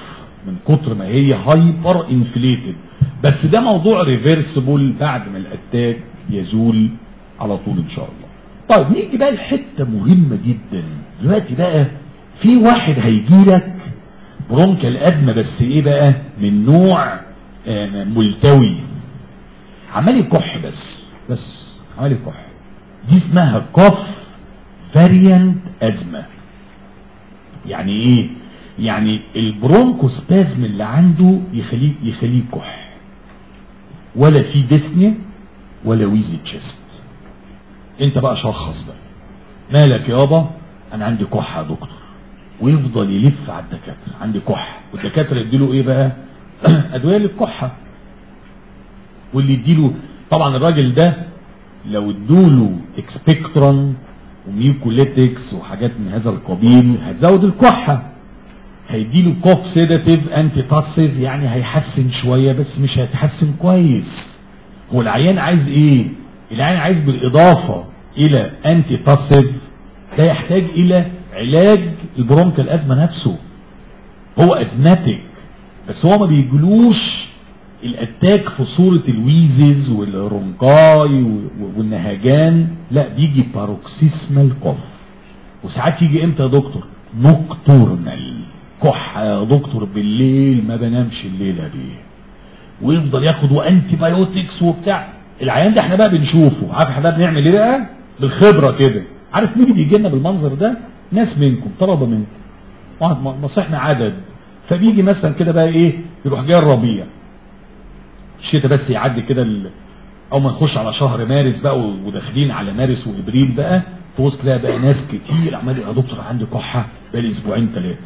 من كتر ما هي هايبر انفليتد بس ده موضوع ريفرسبل بعد ما الاتاك يزول على طول ان شاء الله طيب نيجي بقى لحته مهمه جدا دلوقتي بقى في واحد هيجي لك برونكال ادمه بس ايه بقى من نوع آه، ملتوي عمال يكح بس بس عمال يكح دي اسمها كف فاريانت ازمه يعني ايه يعني البرونكوسبازم اللي عنده يخليه يخليه كح ولا في ديسنيا ولا ويزي تشيست انت بقى شخص بقى مالك يابا انا عندي كحه يا دكتور ويفضل يلف على الدكاتره عندي كحه والدكاتره يديله ايه بقى ادويه للكحه واللي يديله طبعا الراجل ده لو ادوله اكسبكترون وميوكوليتكس وحاجات من هذا القبيل هتزود الكحه هيديله كوف سيداتيف انتي تاسيف يعني هيحسن شويه بس مش هيتحسن كويس هو العيان عايز ايه العيان عايز بالاضافه الى انتي تاسيف ده يحتاج الى علاج البرونكال ازمه نفسه هو ازماتيك بس هو ما بيجلوش الاتاك في صورة الويزز والرونكاي والنهجان لا بيجي باروكسيسمال كوف وساعات يجي امتى يا دكتور نوكتورنال كح يا دكتور بالليل ما بنامش الليلة دي ويفضل ياخد وانتي بايوتكس وبتاع العيان ده احنا بقى بنشوفه عارف احنا بقى بنعمل ايه بقى بالخبرة كده عارف مين بيجي لنا بالمنظر ده ناس منكم طلبة منكم واحد نصيحنا عدد فبيجي مثلا كده بقى ايه يروح جاي الربيع الشتاء بس يعدي كده ال... او ما نخش على شهر مارس بقى وداخلين على مارس وابريل بقى تبص تلاقي بقى ناس كتير عمال يا دكتور عندي كحه بقى لي اسبوعين ثلاثه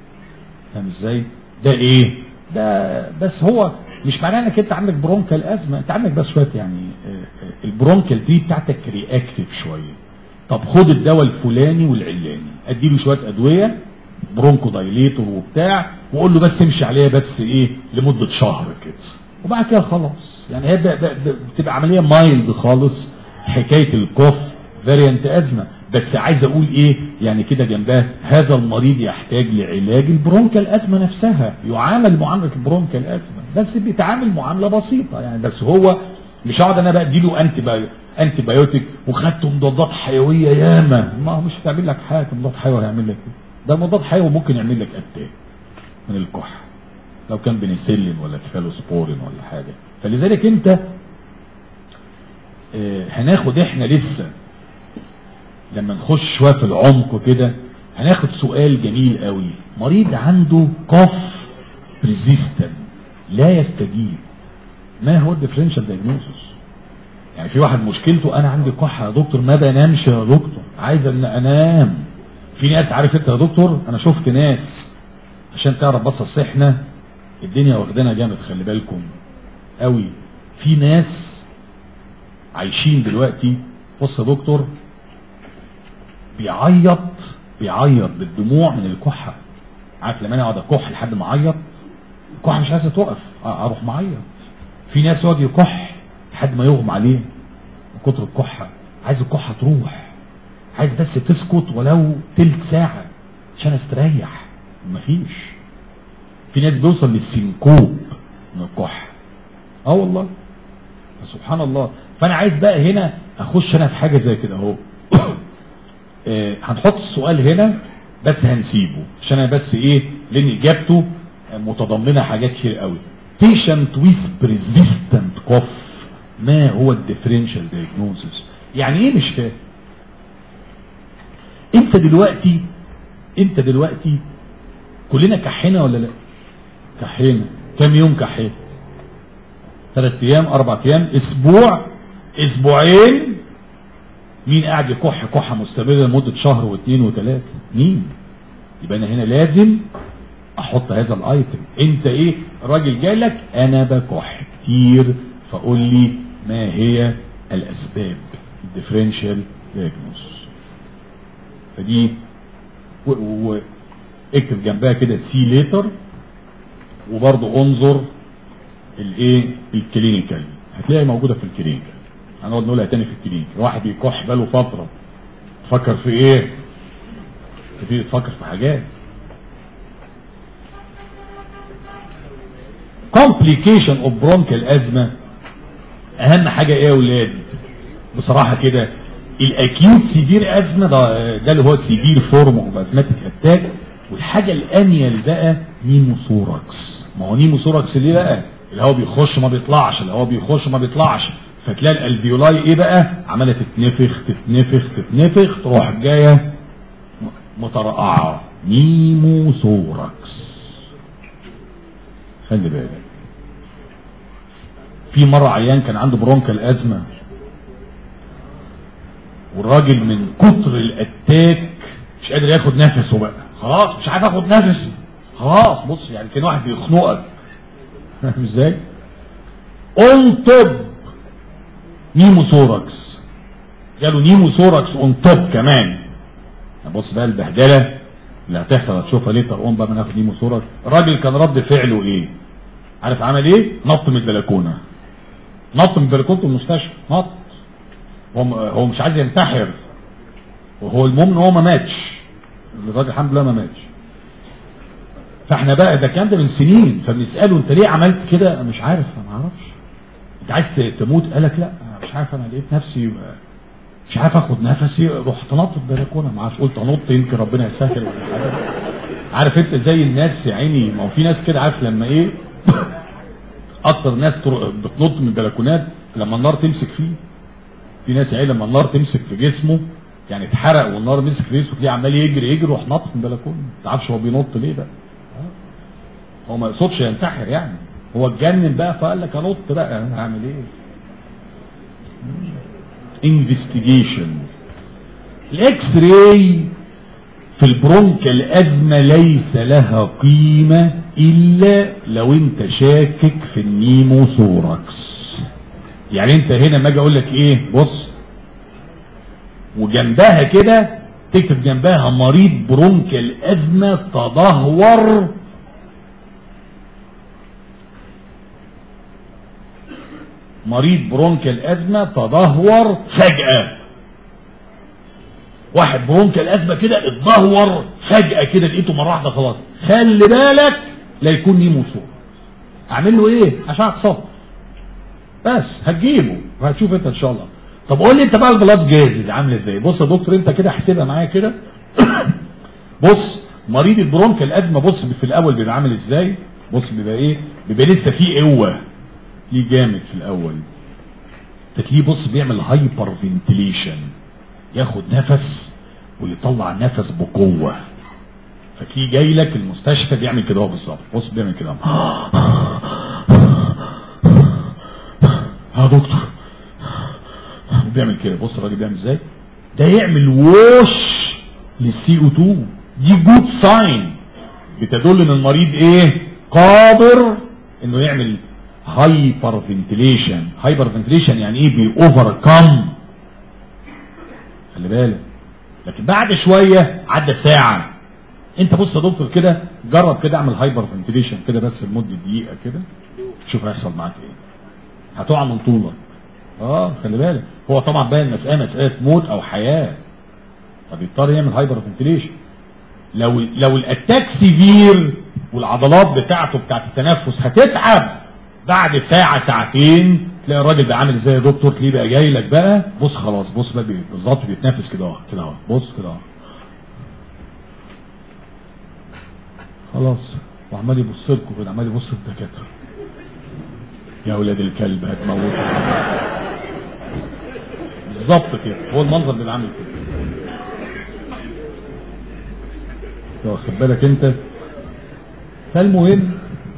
فاهم ازاي؟ ده ايه؟ ده بس هو مش معناه انك انت عندك برونكال ازمه انت عندك بس شويه يعني البرونكال دي بتاعتك رياكتيف شويه طب خد الدواء الفلاني والعلاني اديله شويه ادويه برونكو دايليتور وبتاع وقول له بس امشي عليها بس ايه لمده شهر كده وبعد كده خلاص يعني هي بتبقى عمليه مايلد خالص حكايه الكوف فاريانت ازمه بس عايز اقول ايه يعني كده جنبها هذا المريض يحتاج لعلاج البرونكال ازمه نفسها يعامل معامله البرونكال ازمه بس بيتعامل معامله بسيطه يعني بس هو مش هقعد انا بقى اديله انتي بايو انتي بايوتيك وخدت مضادات حيويه ياما ما هو مش هتعمل لك حاجه مضاد حيوي هيعمل لك ايه ده مضاد حيوي ممكن يعمل لك اتاك من الكحه لو كان بنسلين ولا كفالوسبورين ولا حاجة فلذلك انت اه هناخد احنا لسه لما نخش شوية في العمق كده هناخد سؤال جميل قوي مريض عنده كوف ريزيستن لا يستجيب ما هو الديفرنشال دايجنوسيس يعني في واحد مشكلته انا عندي كحه يا دكتور ما بنامش يا دكتور عايز ان انام في ناس عارف انت يا دكتور انا شفت ناس عشان تعرف بس اصل احنا الدنيا واخدانا جامد خلي بالكم قوي في ناس عايشين دلوقتي بص يا دكتور بيعيط بيعيط بالدموع من الكحه عارف لما انا اقعد اكح لحد ما اعيط الكحه مش عايزه تقف اروح معيط في ناس يقعد يكح لحد ما يغمى عليه من كتر الكحه عايز الكحه تروح عايز بس تسكت ولو تلت ساعه عشان استريح مفيش في ناس بيوصل للسنكوب من الكح اه والله سبحان الله فانا عايز بقى هنا اخش انا في حاجه زي كده اهو آه هنحط السؤال هنا بس هنسيبه عشان انا بس ايه لان اجابته متضمنه حاجات كتير قوي patient with persistent cough ما هو الديفرنشال diagnosis يعني ايه مش فاهم انت دلوقتي انت دلوقتي كلنا كحينا ولا لا كحينا كم يوم كحينا ثلاث ايام اربع ايام اسبوع اسبوعين مين قاعد يكح كحه مستمره لمده شهر واثنين وثلاثه مين يبقى انا هنا لازم احط هذا الايتم انت ايه راجل جاي لك انا بكح كتير فقول لي ما هي الاسباب الديفرنشال دايجنوس فدي واكتب جنبها كده سي ليتر وبرضه انظر الايه الكلينيكال هتلاقيها موجوده في الكلينيكال هنقعد نقولها تاني في الكلينيكال واحد بيكح بقاله فتره فكر في ايه تبتدي تفكر في حاجات complication of bronchial asthma اهم حاجة ايه يا اولاد بصراحة كده الاكيوت سيفير ازمة ده, ده اللي هو سيفير فورم اوف ازماتيك اتاك والحاجة الانيل بقى نيموثوركس ما هو نيموثوركس ليه بقى الهواء بيخش ما بيطلعش الهواء بيخش ما بيطلعش فتلاقي الالفيولاي ايه بقى عماله تتنفخ تتنفخ تتنفخ تروح جايه مترقعه نيموثوركس خلي بالك في مرة عيان كان عنده برونكال ازمة والراجل من كتر الاتاك مش قادر ياخد نفسه بقى خلاص مش عارف اخد نفسي خلاص بص يعني كان واحد بيخنقك فاهم ازاي اون توب نيموثوركس جاله نيموثوركس اون توب كمان بص بقى البهدله اللي هتحصل هتشوفها ليه ترقون بقى من اخد نيموثوركس الراجل كان رد فعله ايه عارف عمل ايه نط من البلكونه نط من بلكونه المستشفى نط هو هو مش عايز ينتحر وهو المهم ان هو ما ماتش الراجل الحمد لله ما ماتش فاحنا بقى ده كان ده من سنين فبنساله انت ليه عملت كده أنا مش عارف انا ما اعرفش انت عايز تموت قالك لا أنا مش عارف انا لقيت نفسي مش عارف اخد نفسي رحت نط في البلكونه ما عارف قلت انط يمكن ربنا يسهل ولا حاجه عارف انت زي الناس يا عيني ما هو في ناس كده عارف لما ايه اكتر ناس تر- بتنط من البلكونات لما النار تمسك فيه في ناس يعني لما النار تمسك في جسمه يعني اتحرق والنار مسك في جسمه تلاقيه عمال يجري يجري وراح نط من البلكونه ما تعرفش هو بينط ليه بقى هو ما يقصدش ينتحر يعني هو اتجنن بقى فقال لك انط بقى انا هعمل ايه انفستيجيشن الاكس راي في البرونكال ازمه ليس لها قيمه الا لو انت شاكك في النيموثوركس يعني انت هنا ما اجي اقول لك ايه بص وجنبها كده تكتب جنبها مريض برونكال ازمه تدهور مريض برونكال ازمه تدهور فجاه واحد برونكال ازمه كده اتدهور فجاه كده لقيته مره واحده خلاص خلي بالك لا يكون نيموسور اعمل له ايه عشان اتصاب بس هتجيبه وهتشوف انت ان شاء الله طب قول لي انت بقى البلاد جاهز عامل ازاي بص يا دكتور انت كده احسبها معايا كده بص مريض البرونكال ازمه بص في الاول بيبقى عامل ازاي بص بيبقى ايه بيبقى لسه فيه قوه ليه جامد في الاول تلاقيه بص بيعمل هايبر فنتليشن ياخد نفس ويطلع نفس بقوه فتلاقيه جاي لك المستشفى بيعمل كده هو بالظبط بص بيعمل كده يا دكتور بيعمل كده بص الراجل بيعمل ازاي ده يعمل ووش للسي او 2 دي جود ساين بتدل ان المريض ايه قادر انه يعمل هايبر فنتليشن هايبر فنتليشن يعني ايه بيوفر كم خلي بالك لكن بعد شويه عدى ساعه انت بص يا دكتور كده جرب كده اعمل هايبر فنتليشن كده بس لمده دقيقه كده شوف هيحصل معاك ايه هتقع من طولك اه خلي بالك هو طبعا باين المساله مساله موت او حياه فبيضطر يعمل هايبر فنتليشن لو لو الاتاك سيفير والعضلات بتاعته بتاعت التنفس هتتعب بعد ساعة ساعتين تلاقي الراجل ده عامل ازاي يا دكتور تلاقيه بقى جاي لك بقى بص خلاص بص بقى بي- بالظبط بيتنفس كده اهو كده اهو بص كده اهو خلاص وعمال يبص لكم كده عمال يبص للدكاتره يا اولاد الكلب هتموت بالظبط كده هو المنظر بيبقى عامل كده أنت واخد بالك انت فالمهم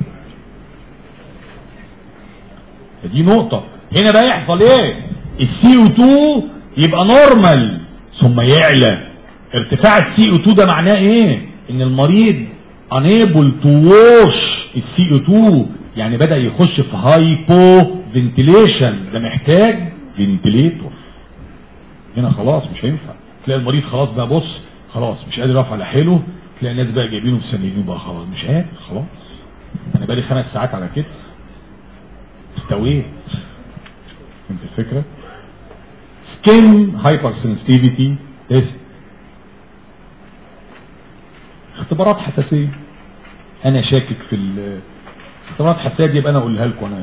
دي نقطة هنا بقى يحصل ايه السي او 2 يبقى نورمال ثم يعلى ارتفاع السي او 2 ده معناه ايه ان المريض unable to wash السي او 2 يعني بدأ يخش في هايبو فنتيليشن ده محتاج فنتيليتور هنا خلاص مش هينفع تلاقي المريض خلاص بقى بص خلاص مش قادر يقف على حيله تلاقي الناس بقى جايبينه في سنينه بقى خلاص مش قادر خلاص انا بقالي خمس ساعات على كده استويت فهمت الفكرة سكين هايبر سنسيتيفيتي تيست اختبارات حساسية انا شاكك في ال اختبارات حساسيه دي يبقى انا اقولها لكم انا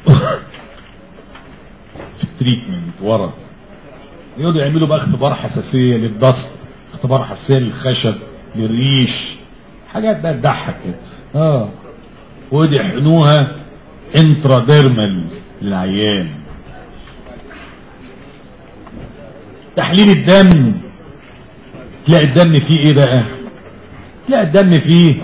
في التريتمنت ورا يقعدوا يعملوا بقى اختبار حساسيه للضغط اختبار حساسيه للخشب للريش حاجات بقى تضحك كده اه ويقعدوا يحقنوها انتراديرمال للعيان تحليل الدم تلاقي الدم فيه ايه بقى تلاقي الدم فيه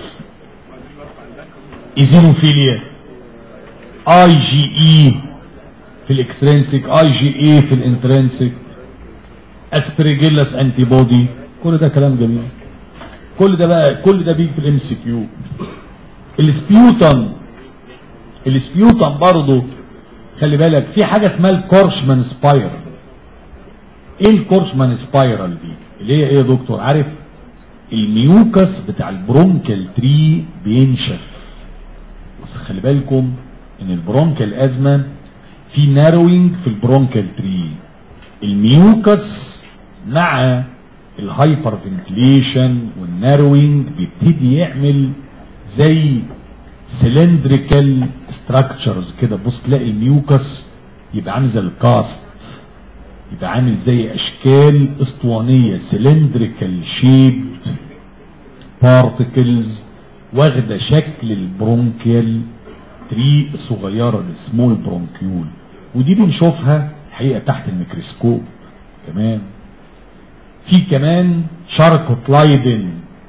ايزينوفيليا اي جي اي في الاكسترنسك اي جي اي في الانترنسك اسبريجيلاس انتي بودي كل ده كلام جميل كل ده بقى كل ده بيجي في الام سي كيو السبيوتم السبيوتم برضه خلي بالك في حاجه اسمها الكورشمان سبايرال ايه الكورشمان سبايرال دي اللي هي ايه يا دكتور عارف الميوكس بتاع البرونكال تري بينشف بس خلي بالكم ان البرونكال ازمه في ناروينج في البرونكال تري الميوكس مع الهايبر فنتليشن والناروينج بيبتدي يعمل زي سلندريكال ستراكشرز كده بص تلاقي الميوكس يبقى عامل زي الكاست يبقى عامل زي اشكال اسطوانيه سلندريكال شيب بارتكلز واخده شكل البرونكيال تري صغيره السمول برونكيول ودي بنشوفها حقيقه تحت الميكروسكوب كمان في كمان شاركوتلايدن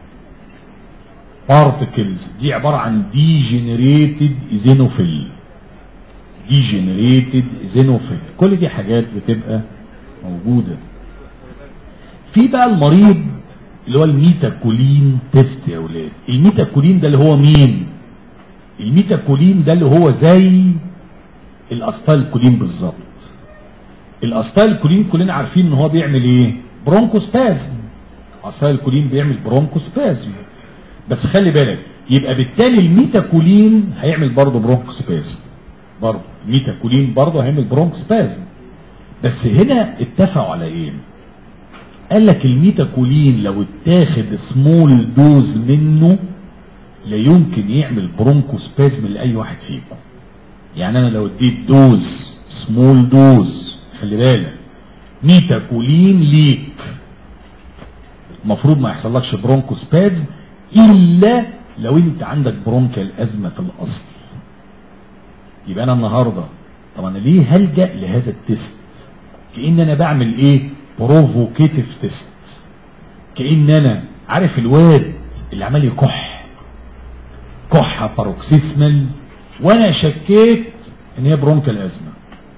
بارتكلز دي عباره عن ديجنريتد ايزينوفيل ديجنريتد ايزينوفيل كل دي حاجات بتبقى موجوده في بقى المريض اللي هو الميتاكولين تيست يا اولاد الميتاكولين ده اللي هو مين الميتاكولين ده اللي هو زي الاسفالكولين بالظبط الاسفالكولين كلنا عارفين ان هو بيعمل ايه برونكوسبازم الاسفالكولين بيعمل برونكوسبازم بس خلي بالك يبقى بالتالي الميتاكولين هيعمل برضه برونكوسبازم برضه الميتاكولين برضه هيعمل برونكوسبازم بس هنا اتفقوا على ايه قال لك الميتاكولين لو اتاخد سمول دوز منه لا يمكن يعمل برونكوسبازم لاي واحد فيكم يعني انا لو اديت دوز سمول دوز خلي بالك ميتاكولين ليك المفروض ما يحصلكش برونكوسبازم الا لو انت عندك برونكال ازمه في الاصل يبقى انا النهارده طب انا ليه هلجا لهذا التست كان انا بعمل ايه بروفوكيتيف تيست كان انا عارف الواد اللي عمال يكح كحه باروكسيسمال وانا شكيت ان هي برونكال ازمه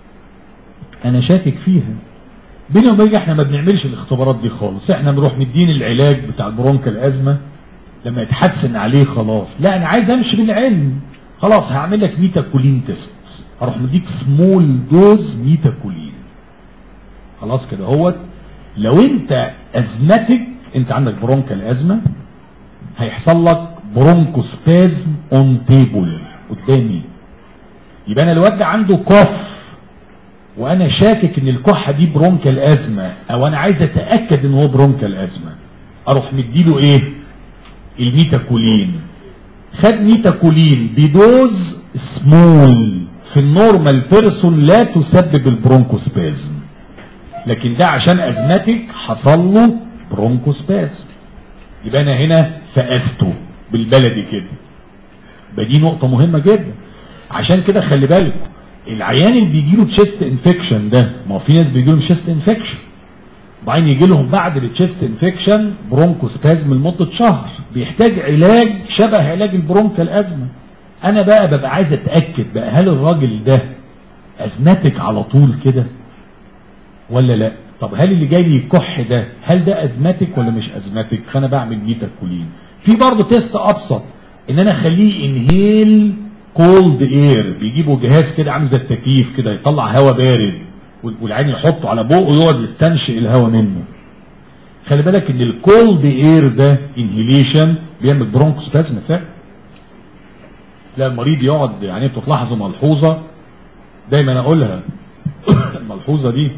انا شاكك فيها بيني وبينك احنا ما بنعملش الاختبارات دي خالص احنا بنروح مدين العلاج بتاع البرونكال ازمه لما يتحسن عليه خلاص لا انا عايز امشي بالعلم خلاص هعمل لك ميتاكولين تيست هروح مديك سمول دوز ميتاكولين خلاص كده هوت لو انت ازمتك انت عندك برونكال ازمه هيحصل لك برونكوسبازم اون تيبل قدامي يبقى انا الواد ده عنده كف وانا شاكك ان الكحه دي برونكال ازمه او انا عايز اتاكد ان هو برونكال ازمه اروح مديله ايه الميتاكولين خد ميتاكولين بدوز سمول في النورمال بيرسون لا تسبب البرونكوسبازم لكن ده عشان ازمتك حصل له برونكوسبازم يبقى انا هنا فقسته بالبلدي كده يبقى دي نقطة مهمة جدا عشان كده خلي بالك العيان اللي بيجي له تشيست انفكشن ده ما هو في ناس بيجي لهم تشيست انفكشن وبعدين يجي لهم بعد التشيست انفكشن برونكوسبازم لمدة شهر بيحتاج علاج شبه علاج البرونكال ازمة انا بقى ببقى عايز اتأكد بقى هل الراجل ده ازمتك على طول كده ولا لا طب هل اللي جاي لي الكح ده هل ده ازمتك ولا مش ازمتك فانا بعمل ميتاكولين في برضه تيست ابسط ان انا اخليه انهيل كولد اير بيجيبوا جهاز كده عامل زي التكييف كده يطلع هواء بارد والعين يحطه على بقه ويقعد يستنشق الهواء منه خلي بالك ان الكولد اير ده انهيليشن بيعمل برونكوسبازم فعلا لا المريض يقعد يعني انتوا تلاحظوا ملحوظه دايما اقولها الملحوظه دي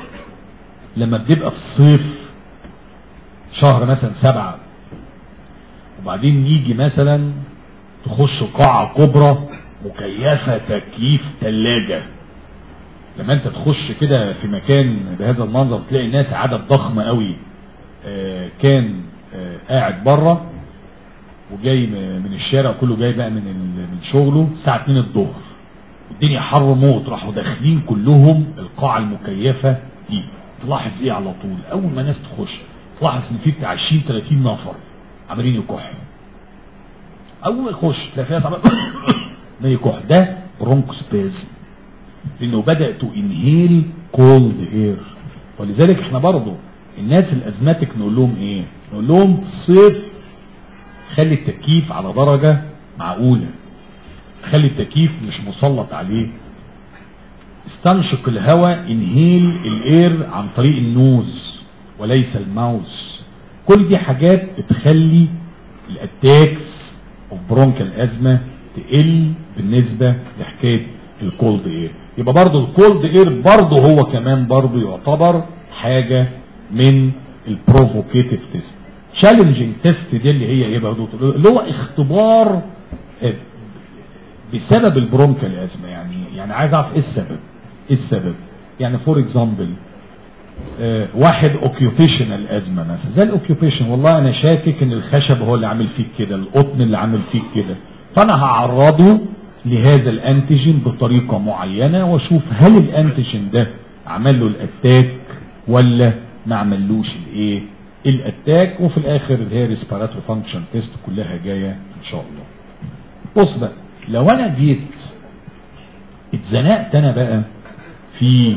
لما بتبقى في الصيف شهر مثلا سبعة وبعدين يجي مثلا تخش قاعة كبرى مكيفة تكييف ثلاجة لما انت تخش كده في مكان بهذا المنظر تلاقي ناس عدد ضخم قوي آه، كان آه، قاعد بره وجاي م- من الشارع كله جاي بقى من ال- من شغله الساعة 2 الظهر الدنيا حر موت راحوا داخلين كلهم القاعة المكيفة دي تلاحظ ايه على طول اول ما ناس تخش تلاحظ ان في بتاع 20 30 نفر عمالين يكحوا اول ما يخش تلاقي فيها طبعا ما يكح ده برونكوسبازم لانه بدأ تو انهيل كولد اير ولذلك احنا برضو الناس الازماتيك نقول لهم ايه نقول لهم صيف خلي التكييف على درجة معقولة خلي التكييف مش مسلط عليه استنشق الهواء انهيل الاير عن طريق النوز وليس الماوس كل دي حاجات بتخلي الاتاكس اوف برونكال ازمه تقل بالنسبه لحكايه الكولد اير يبقى برضو الكولد اير برضو هو كمان برضو يعتبر حاجه من البروفوكيتيف تيست تشالنجينج تيست دي اللي هي ايه بقى يا دكتور؟ اللي هو اختبار آه، بسبب البرونكال ازمه يعني يعني عايز اعرف ايه السبب ايه السبب يعني فور اكزامبل واحد اوكيوبيشنال ازمه مثلا زي الاوكيوبيشن والله انا شاكك ان الخشب هو اللي عامل فيك كده القطن اللي عامل فيك كده فانا هعرضه لهذا الانتيجين بطريقه معينه واشوف هل الانتيجين ده عمل له الاتاك ولا ما عملوش الايه الاتاك وفي الاخر اللي هي ريسبيراتوري فانكشن تيست كلها جايه ان شاء الله بص بقى لو انا جيت اتزنقت انا بقى في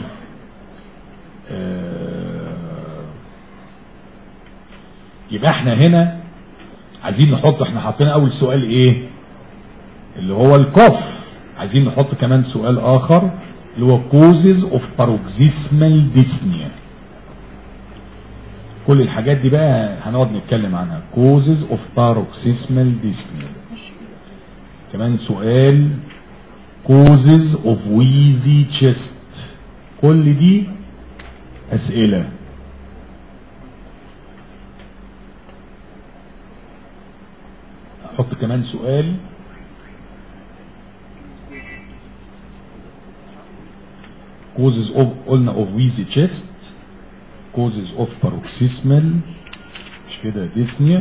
آه، يبقى احنا هنا عايزين نحط احنا حاطين اول سؤال ايه اللي هو الكف عايزين نحط كمان سؤال اخر اللي هو causes of paroxysmal dyspnea كل الحاجات دي بقى هنقعد نتكلم عنها causes of paroxysmal dyspnea كمان سؤال causes of wheezy chest كل دي اسئلة احط كمان سؤال causes of قلنا of wheezy chest causes of paroxysmal مش كده dyspnea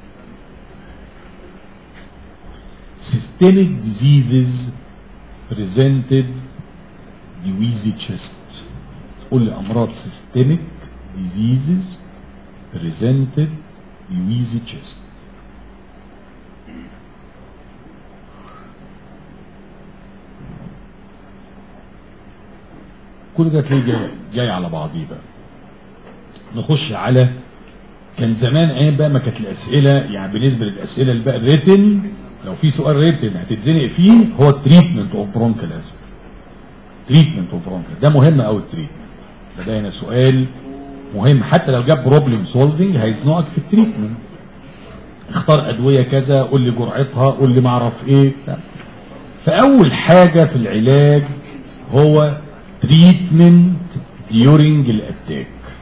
systemic diseases presented بwheezy chest تقول لي امراض systemic diseases presented بwheezy chest كل ده تلاقيه جاي, جاي على بعضيه بقى نخش على كان زمان ايام بقى ما كانت الاسئله يعني بالنسبه للاسئله اللي بقى الريتن لو في سؤال ريتن هتتزنق فيه هو التريتمنت اوف برونكال تريتمنت اوف برونكال ده مهم قوي التريتمنت ده ده هنا سؤال مهم حتى لو جاب بروبلم سولفنج هيزنقك في التريتمنت اختار ادويه كذا قول لي جرعتها قول لي ما اعرف ايه لا. فاول حاجه في العلاج هو تريتمنت ديورنج الاتاك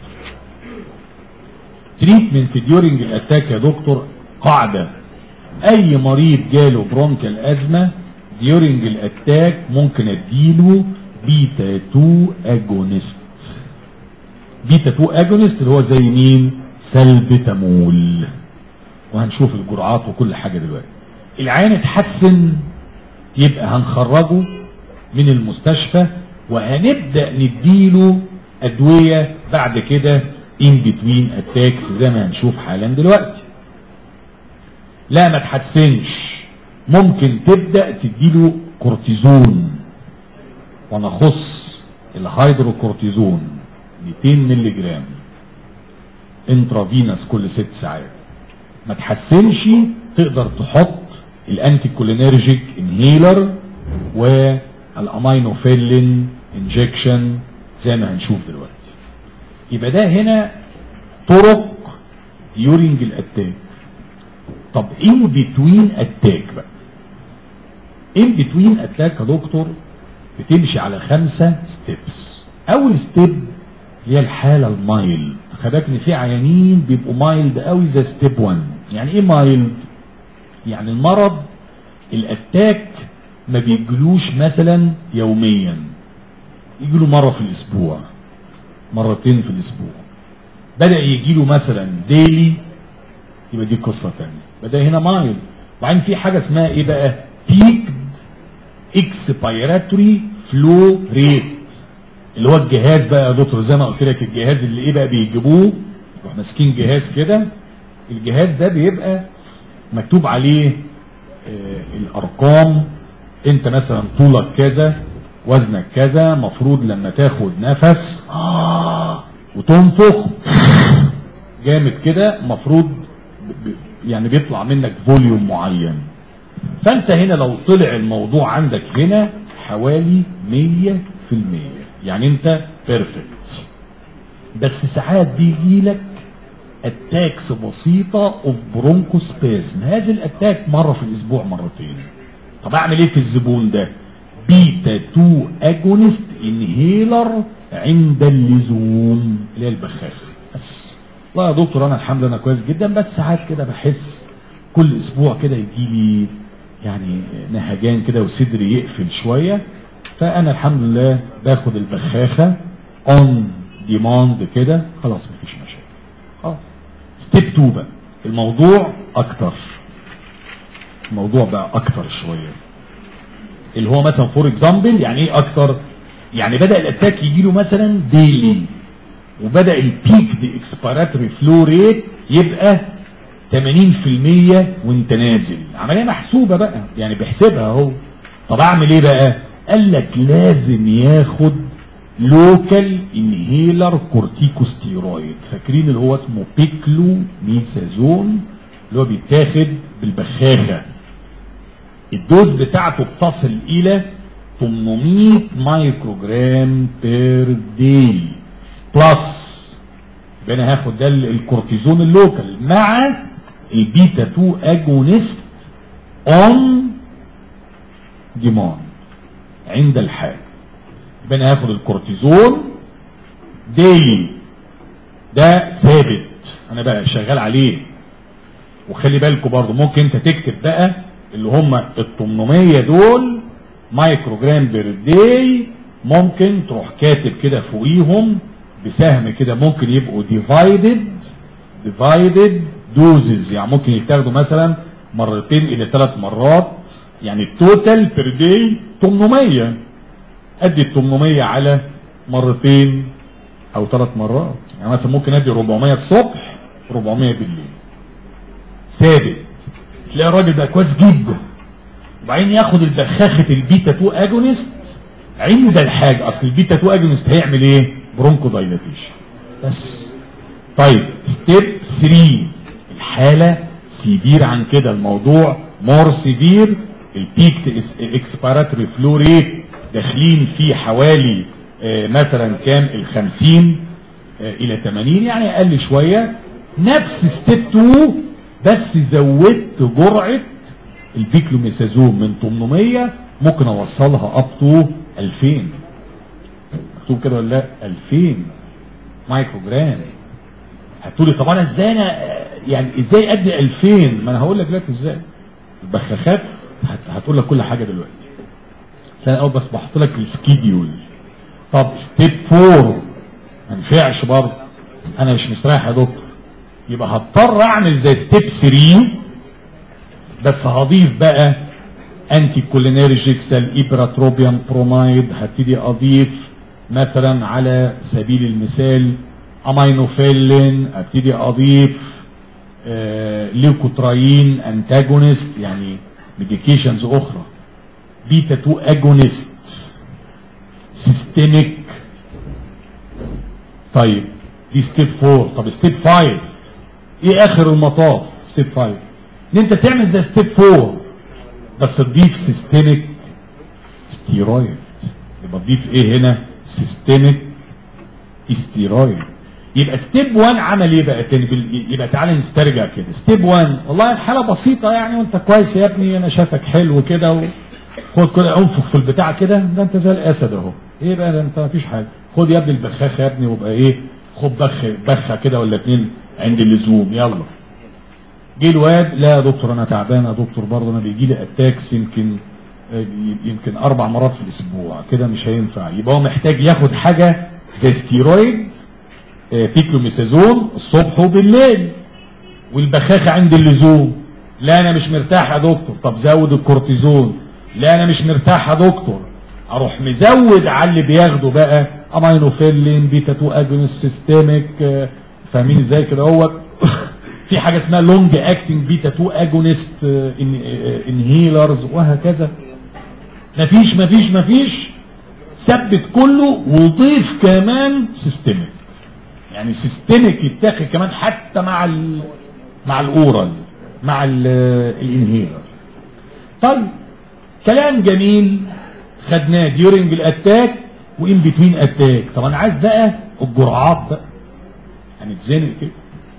تريتمنت ديورنج الاتاك يا دكتور قاعده اي مريض جاله برونكال ازمه ديورنج الاتاك ممكن اديله بيتا 2 اجونست بيتا 2 اجونست اللي هو زي مين سلبتامول وهنشوف الجرعات وكل حاجه دلوقتي العيان اتحسن يبقى هنخرجه من المستشفى وهنبدا نديله ادويه بعد كده ان بتوين اتاكس زي ما هنشوف حالا دلوقتي لا ما تحسنش ممكن تبدا تديله كورتيزون ونخص الهيدروكورتيزون 200 مللي جرام انترافينس كل ست ساعات ما تحسنش تقدر تحط الانتي كولينرجيك انهيلر والامينوفيلين انجكشن زي ما هنشوف دلوقتي يبقى ده هنا طرق يورينج الاتاك طب ان بتوين اتاك بقى ان بتوين اتاك يا دكتور بتمشي على خمسة ستيبس اول ستيب هي الحالة المايلد خباك ان في عيانين بيبقوا مايلد قوي زي ستيب 1 يعني ايه مايلد يعني المرض الاتاك ما بيجلوش مثلا يوميا يجيله مرة في الاسبوع مرتين في الاسبوع بدأ يجيله مثلا ديلي يبقى دي قصة تانية بدأ هنا مايل وبعدين في حاجة اسمها ايه بقى بيك اكسبيراتوري فلو ريت اللي هو الجهاز بقى يا دكتور زي ما قلت لك الجهاز اللي ايه بقى بيجيبوه يروح ماسكين جهاز كده الجهاز ده بيبقى مكتوب عليه آه الارقام انت مثلا طولك كذا وزنك كذا مفروض لما تاخد نفس آه وتنفخ جامد كده مفروض يعني بيطلع منك فوليوم معين فانت هنا لو طلع الموضوع عندك هنا حوالي مية في المية يعني انت بيرفكت بس ساعات بيجي لك اتاكس بسيطة اوف برونكوسبازم هذه الاتاك مرة في الاسبوع مرتين طب اعمل ايه في الزبون ده بيتا 2 اجونست انهيلر عند اللزوم اللي هي البخاخة بس والله يا دكتور انا الحمد لله انا كويس جدا بس ساعات كده بحس كل اسبوع كده يجي لي يعني نهجان كده وصدري يقفل شوية فانا الحمد لله باخد البخاخة اون ديماند كده خلاص مفيش مشاكل خلاص ستيب 2 بقى الموضوع اكتر الموضوع بقى اكتر شوية اللي هو مثلا فور اكزامبل يعني ايه اكتر يعني بدأ الاتاك يجي له مثلا ديلي وبدأ البيك دي اكسبيراتوري فلو ريت يبقى 80% وانت نازل عملية محسوبة بقى يعني بيحسبها اهو طب اعمل ايه بقى قال لك لازم ياخد لوكال انهيلر كورتيكوستيرويد فاكرين اللي هو اسمه بيكلو ميسازون اللي هو بيتاخد بالبخاخة الدوز بتاعته بتصل الى 800 مايكروجرام بير داي بلس يبقى انا هاخد ده الكورتيزون اللوكال مع البيتا 2 اجونست اون ديمان عند الحاجة يبقى انا هاخد الكورتيزون ديلي ده ثابت انا بقى شغال عليه وخلي بالكم برضه ممكن انت تكتب بقى اللي هم ال 800 دول مايكروجرام بير داي ممكن تروح كاتب كده فوقيهم بسهم كده ممكن يبقوا ديفايدد ديفايدد دوزز يعني ممكن يتاخدوا مثلا مرتين الى ثلاث مرات يعني التوتال بير داي 800 ادي ال 800 على مرتين او ثلاث مرات يعني مثلا ممكن ادي 400 الصبح 400 بالليل ثابت تلاقي الراجل ده كويس جدا وبعدين ياخد البخاخة البيتا 2 اجونست عند الحاجة اصل البيتا 2 اجونست هيعمل ايه برونكو دايلاتيشن بس طيب ستيب 3 الحالة سيفير عن كده الموضوع مور سيفير البيك اكسبيراتوري فلو ريت داخلين في حوالي آه مثلا كام الخمسين آه الى 80 يعني اقل شوية نفس ستيب 2 بس زودت جرعة البيكلوميسازون من 800 ممكن اوصلها اب تو 2000 مكتوب كده ولا لا 2000 مايكرو جرام هتقولي طب انا ازاي انا يعني ازاي ادي 2000 ما انا هقول لك دلوقتي ازاي البخاخات هتقول لك كل حاجه دلوقتي انا اول بس بحط لك السكيديول طب ستيب 4 ما ينفعش برضه انا مش مستريح يا دكتور يبقى هضطر اعمل زي ستيب 3 بس هضيف بقى انتي كولينيرجيكس الابراتروبيان برومايد هبتدي اضيف مثلا على سبيل المثال امينوفيلين ابتدي اضيف آه ليوكوتراين انتاجونست يعني ميديكيشنز اخرى بيتا 2 اجونست سيستميك طيب دي ستيب 4 طب ستيب 5 ايه اخر المطاف ستيب 5 ان انت تعمل زي ستيب 4 بس تضيف سيستميك ستيرويد يبقى تضيف ايه هنا سيستميك ستيرويد يبقى ستيب 1 عمل ايه بقى تاني يبقى تعالى نسترجع كده ستيب 1 والله الحاله بسيطه يعني وانت كويس يا ابني انا شايفك حلو كده و... خد كده انفخ في البتاع كده ده انت زي الاسد اهو ايه بقى ده انت مفيش حاجه خد يا ابني البخاخه يا ابني وابقى ايه خد بخ بخه كده ولا اتنين عند اللزوم يلا جه الواد لا يا دكتور انا تعبان يا دكتور برضه انا بيجي لي اتاكس يمكن يمكن اربع مرات في الاسبوع كده مش هينفع يبقى هو محتاج ياخد حاجه زي ستيرويد آه، فيكلوميثازون الصبح وبالليل والبخاخه عند اللزوم لا انا مش مرتاح يا دكتور طب زود الكورتيزون لا انا مش مرتاح يا دكتور اروح مزود على اللي بياخده بقى امينوفيلين بيتا 2 اجونست سيستميك آه، فاهمين ازاي كده هو في حاجه اسمها لونج اكتنج بيتا 2 اجونست انهيلرز وهكذا مفيش مفيش مفيش ثبت كله وضيف كمان سيستميك يعني سيستميك يتاخد كمان حتى مع ال مع الاورال مع ال- الانهيلر طيب كلام جميل خدناه ديورنج الاتاك وان بتوين اتاك طب انا عايز بقى الجرعات بقى هنتزنق كده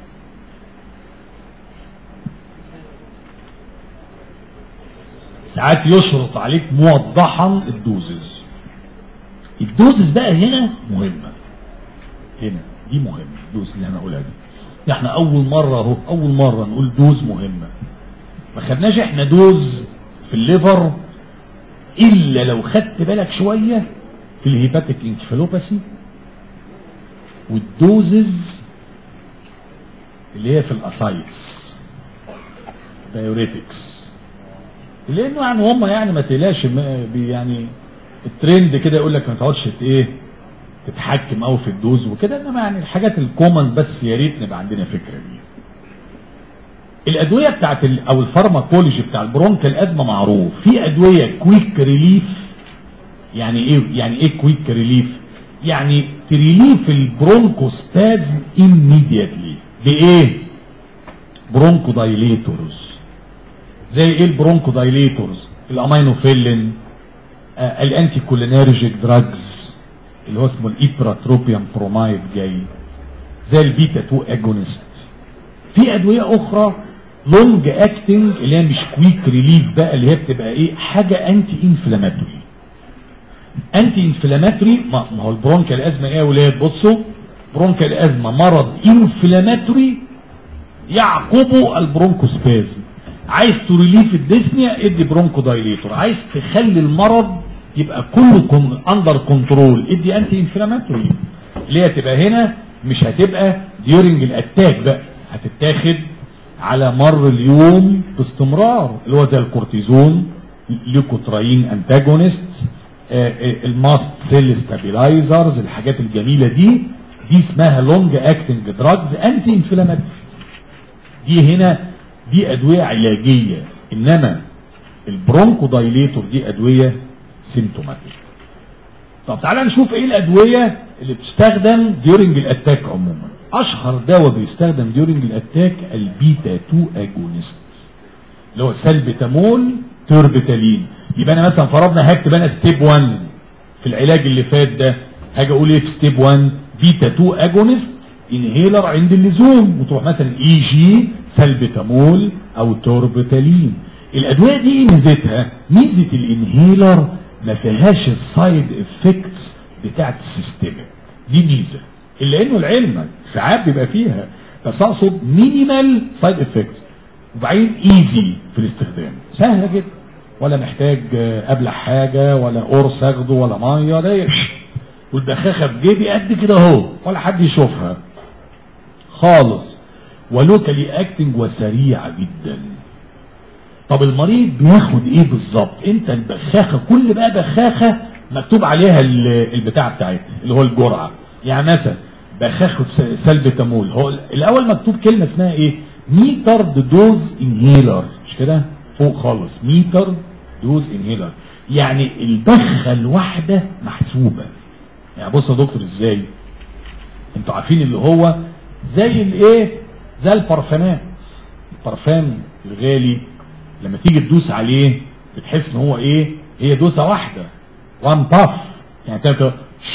ساعات يشرط عليك موضحا الدوزز الدوزز بقى هنا مهمة هنا دي مهمة الدوز اللي انا اقولها دي احنا اول مرة اهو اول مرة نقول دوز مهمة ما خدناش احنا دوز في الليفر الا لو خدت بالك شوية في الهيباتيك انكفالوباثي والدوزز اللي هي في الاسايتس دايوريتكس لانه يعني هم يعني ما تقلقش ما- بي- يعني الترند كده يقول لك ما تقعدش ت- ايه تتحكم قوي في الدوز وكده انما يعني الحاجات الكومن بس يا ريت نبقى عندنا فكره بيها الادويه بتاعت ال او الفارماكولوجي بتاع البرونكال ازمه معروف في ادويه كويك ريليف يعني ايه يعني ايه كويك ريليف يعني تريليف البرونكوستاز immediately بايه برونكو دايليتورز زي ايه البرونكو دايليتورز الامينوفيلين آه الانتي كولينيرجيك دراجز اللي هو اسمه الايبراتروبيوم برومايد جاي زي البيتا 2 اجونست في ادويه اخرى لونج اكتنج اللي هي مش كويك ريليف بقى اللي هي بتبقى ايه حاجه انتي انفلاماتوري انتي انفلاماتوري ما ما هو البرونكال ازمه ايه يا ولاد بصوا برونكال ازمه مرض انفلاماتوري يعقبه البرونكوسبازم عايز تريليف الديسنيا ادي برونكو دايليتور عايز تخلي المرض يبقى كله اندر كنترول ادي انتي انفلاماتوري اللي هي تبقى هنا مش هتبقى ديورنج الاتاك بقى هتتاخد على مر اليوم باستمرار اللي هو زي الكورتيزون ليكوتراين انتاجونست الماست سيل ستابيلايزرز الحاجات الجميله دي دي اسمها لونج اكتنج دراجز انتي انفلاماتوري دي هنا دي ادوية علاجية انما البرونكو دايليتور دي ادوية سيمتوماتيك طب تعالى نشوف ايه الادوية اللي بتستخدم ديورنج الاتاك عموما اشهر دواء بيستخدم ديورنج الاتاك البيتا 2 اجونست اللي هو سلبتامول توربيتالين يبقى انا مثلا فرضنا هكتب انا ستيب 1 في العلاج اللي فات ده هاجي اقول ايه في ستيب 1 بيتا 2 اجونست انهيلر عند اللزوم وتروح مثلا اي جي سلبتامول او توربيتالين الادويه دي ايه ميزتها ميزه الانهيلر ما فيهاش السايد افكتس بتاعت السيستم دي ميزه الا انه العلم ساعات بيبقى فيها بس اقصد مينيمال سايد افكتس وبعدين ايزي في الاستخدام سهله جدا ولا محتاج آه، ابلع حاجه ولا قرص اخده ولا ميه ده والبخاخه في جيبي قد كده اهو ولا حد يشوفها خالص ولوكالي اكتنج وسريعة جدا طب المريض بياخد ايه بالظبط انت البخاخة كل بقى بخاخة مكتوب عليها ال- البتاع بتاعتها اللي هو الجرعة يعني مثلا بخاخة س- سلبتامول هو ال- الاول مكتوب كلمة اسمها ايه ميتر دوز انهيلر مش كده فوق خالص ميتر دوز انهيلر يعني البخة الواحدة محسوبة يعني بص يا دكتور ازاي انتوا عارفين اللي هو زي الايه زي البرفانات البرفان الغالي لما تيجي تدوس عليه بتحس ان هو ايه هي دوسه واحده وان باف يعني تبقى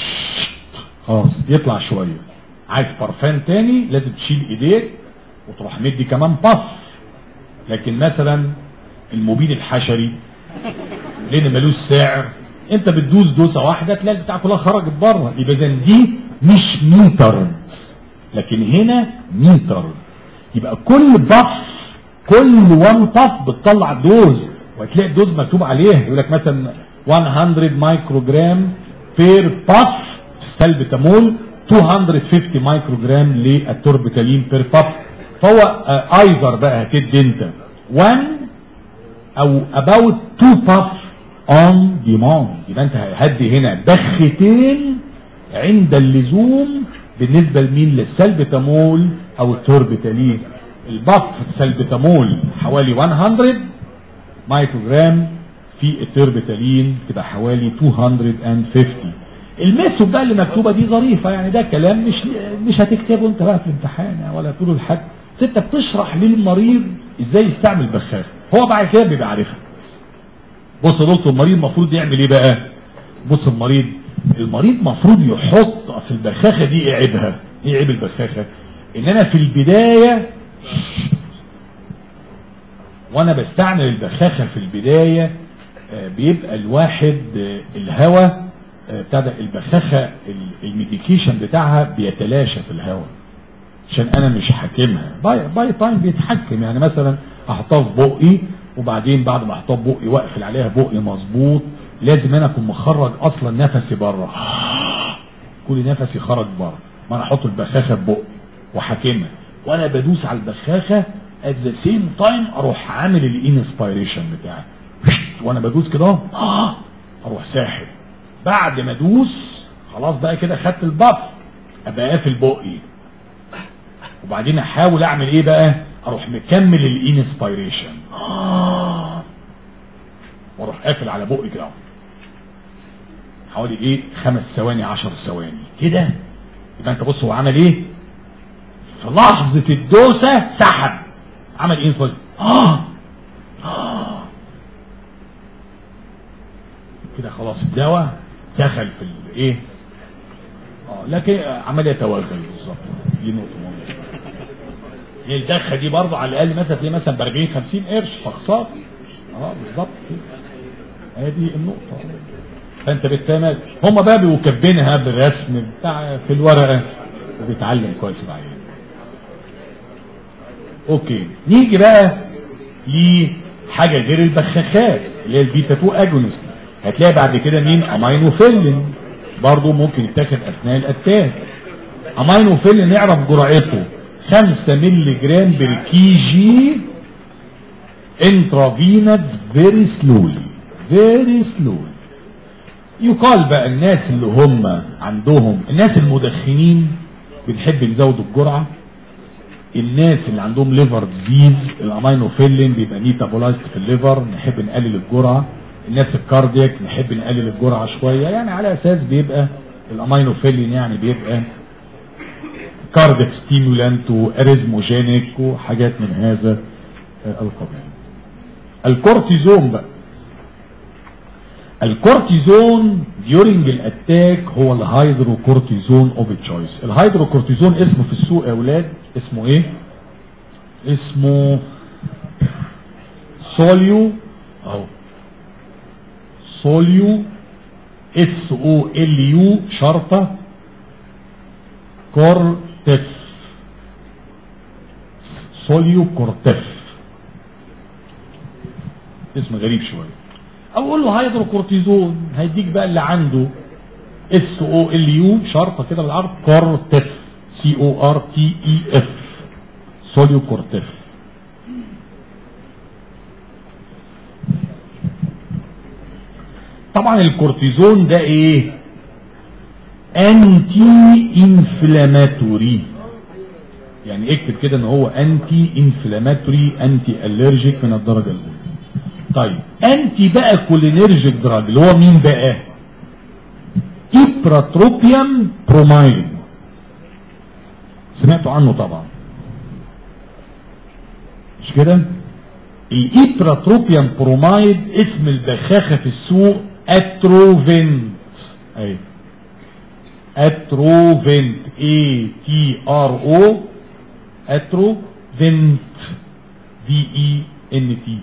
خلاص يطلع شويه عايز برفان تاني لازم تشيل ايديك وتروح مدي كمان باف لكن مثلا المبيد الحشري لان ملوش سعر انت بتدوس دوسه واحده تلاقي البتاع كلها خرجت بره يبقى اذا دي مش ميتر لكن هنا ميتر يبقى كل بف كل وان باف بتطلع دوز وهتلاقي الدوز مكتوب عليها يقول لك مثلا 100 مايكرو جرام بير باف سلبتامول 250 مايكرو جرام للتوربيتالين بير باف فهو ايزر بقى هتدي انت 1 او about 2 باف اون ديماند يبقى انت هدي هنا بختين عند اللزوم بالنسبة لمين للسلبتامول او التوربيتالين البف سلبتامول حوالي 100 مايكرو جرام في التوربيتالين تبقى حوالي 250 الميثود بقى اللي مكتوبه دي ظريفه يعني ده كلام مش مش هتكتبه انت بقى في الامتحان ولا تقوله لحد انت بتشرح للمريض ازاي يستعمل بخاخه هو بعد كده بيبقى عارفها بص يا دكتور المريض المفروض يعمل ايه بقى بص المريض المريض المفروض يحط في البخاخه دي ايه عيبها ايه عيب البخاخه ان انا في البدايه وانا بستعمل البخاخه في البدايه آه، بيبقى الواحد آه، الهواء آه، بتاع ده البخاخه ال- الميديكيشن بتاعها بيتلاشى في الهواء عشان انا مش حاكمها باي باي تايم بيتحكم يعني مثلا احطها في بقي وبعدين بعد ما احطها في بقي واقفل عليها بقي مظبوط لازم انا اكون مخرج اصلا نفسي بره كل نفسي خرج بره ما انا احط البخاخه في بقي وحاكمها وانا بدوس على البخاخه at the same time اروح عامل الانسبيريشن بتاعي وانا بدوس كده اهو، آه، اروح ساحب بعد ما ادوس خلاص بقى كده خدت البف ابقى قافل بقي وبعدين احاول اعمل ايه بقى اروح مكمل الانسبيريشن واروح قافل على بقي كده اهو. حوالي ايه خمس ثواني عشر ثواني كده يبقى انت بص هو عمل ايه في لحظة الدوسة سحب عمل ايه انسبيريشن اه آه. كده خلاص الدواء دخل في الايه اه لكن عمال يتوغل بالظبط دي نقطة مهمة هي الدخة دي برضه على الاقل مثلا تلاقي مثلا ب 40 50 قرش فخسارة اه بالظبط كده هذه النقطة فانت بالتمام هم بقى بيبقوا كاتبينها بالرسم بتاع في الورقة وبيتعلم كويس بعدين اوكي نيجي بقى لحاجة غير البخاخات اللي هي البيتا 2 اجونست هتلاقي بعد كده مين امينوفيلين برضه ممكن يتاخد اثناء الاتاك امينوفيلين نعرف جرعته 5 مللي جرام بالكي جي انترافينس فيري سلولي فيري سلولي يقال بقى الناس اللي هم عندهم الناس المدخنين بنحب نزود الجرعه الناس اللي عندهم ليفر ديزيز الامينوفيلين بيبقى ميتابولايزد في الليفر نحب نقلل الجرعه الناس الكاردياك نحب نقلل الجرعه شويه يعني على اساس بيبقى الامينوفيلين يعني بيبقى كاردياك ستيمولانت واريزموجينيك وحاجات من هذا القبيل الكورتيزون بقى الكورتيزون during الاتاك هو الهيدروكورتيزون اوف تشويس الهيدروكورتيزون اسمه في السوق يا اولاد اسمه ايه اسمه سوليو اهو سوليو اس او ال يو شرطه كورتف سوليو كورتف اسم غريب شويه او قول له هيدروكورتيزون هيديك بقى اللي عنده اس او ال يو شرطه كده بالعرض كورتف سي او ار تي اي اف سوليو كورتف طبعا الكورتيزون ده ايه انتي انفلاماتوري يعني اكتب كده ان هو انتي انفلاماتوري انتي الرجيك من الدرجه الاولى طيب انتي بقى كولينرجيك دراج اللي هو مين بقى ايبراتروبيوم برومايد سمعتوا عنه طبعا مش كده الايبراتروبيوم برومايد اسم البخاخه في السوق اتروفنت ايوه اتروفنت اي تي ار او اتروفنت دي اي ان تي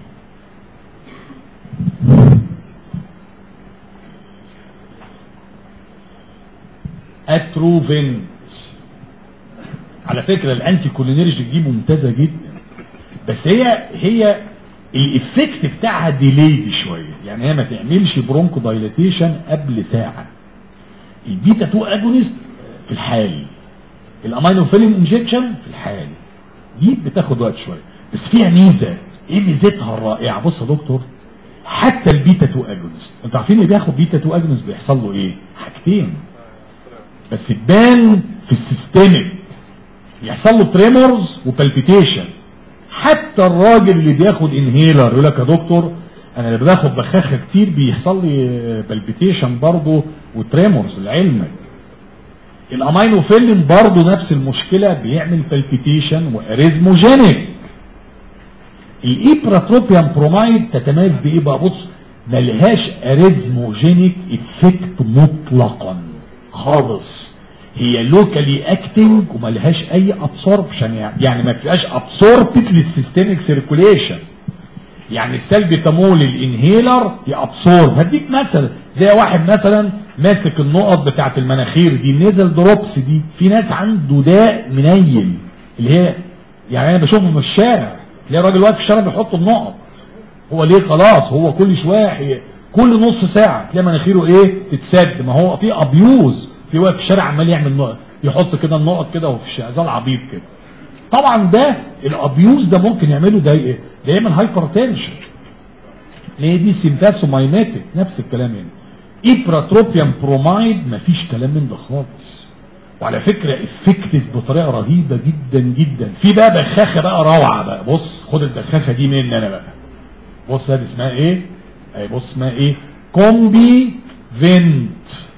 اتروفنت على فكرة الانتي كولينيرجيك دي ممتازة جدا بس هي هي الافكت بتاعها ديليد شويه يعني هي ما تعملش برونكو دايلاتيشن قبل ساعه البيتا 2 اجونست في الحالي الامينوفيلين انجكشن في الحالي دي بتاخد وقت شويه بس فيها ميزه ايه ميزتها الرائعه بص يا دكتور حتى البيتا 2 اجونست انتوا عارفين اللي بياخد بيتا 2 اجونست بيحصل له ايه حاجتين بس تبان في السيستمك يحصل له تريمورز وبالبيتيشن حتى الراجل اللي بياخد انهيلر يقول لك يا دكتور انا اللي باخد بخاخه كتير بيحصل لي بالبيتيشن برضه وتريمورز لعلمك الامينوفيلين برضه نفس المشكله بيعمل بالبيتيشن واريزموجينيك الايبراتروبيان برومايد تتميز بايه بقى بص ملهاش اريزموجينيك افكت مطلقا خالص هي لوكالي اكتنج وملهاش اي ابسوربشن يعني يعني ما فيهاش ابسوربت للسيستميك سيركوليشن يعني السلبيتامول الانهيلر يابسورب هديك مثلا زي واحد مثلا ماسك النقط بتاعت المناخير دي نزل دروبس دي في ناس عنده داء منيل اللي هي يعني انا بشوفه في الشارع تلاقي راجل واقف في الشارع بيحط النقط هو ليه خلاص هو كل شويه كل نص ساعه تلاقي مناخيره ايه تتسد ما هو في ابيوز في واقف في الشارع عمال يعمل نقط يحط كده النقط كده وفي الشارع زي العبيط كده طبعا ده الابيوز ده ممكن يعمله ده ايه ده يعمل هايبر تنشن ليه دي سيمباسومايماتيك نفس الكلام هنا ايبراتروبيان برومايد مفيش كلام من ده خالص وعلى فكرة افكتد بطريقة رهيبة جدا جدا في بقى بخاخة بقى روعة بقى بص خد البخاخة دي مني انا بقى بص هذه اسمها ايه اي بص اسمها ايه كومبي فينت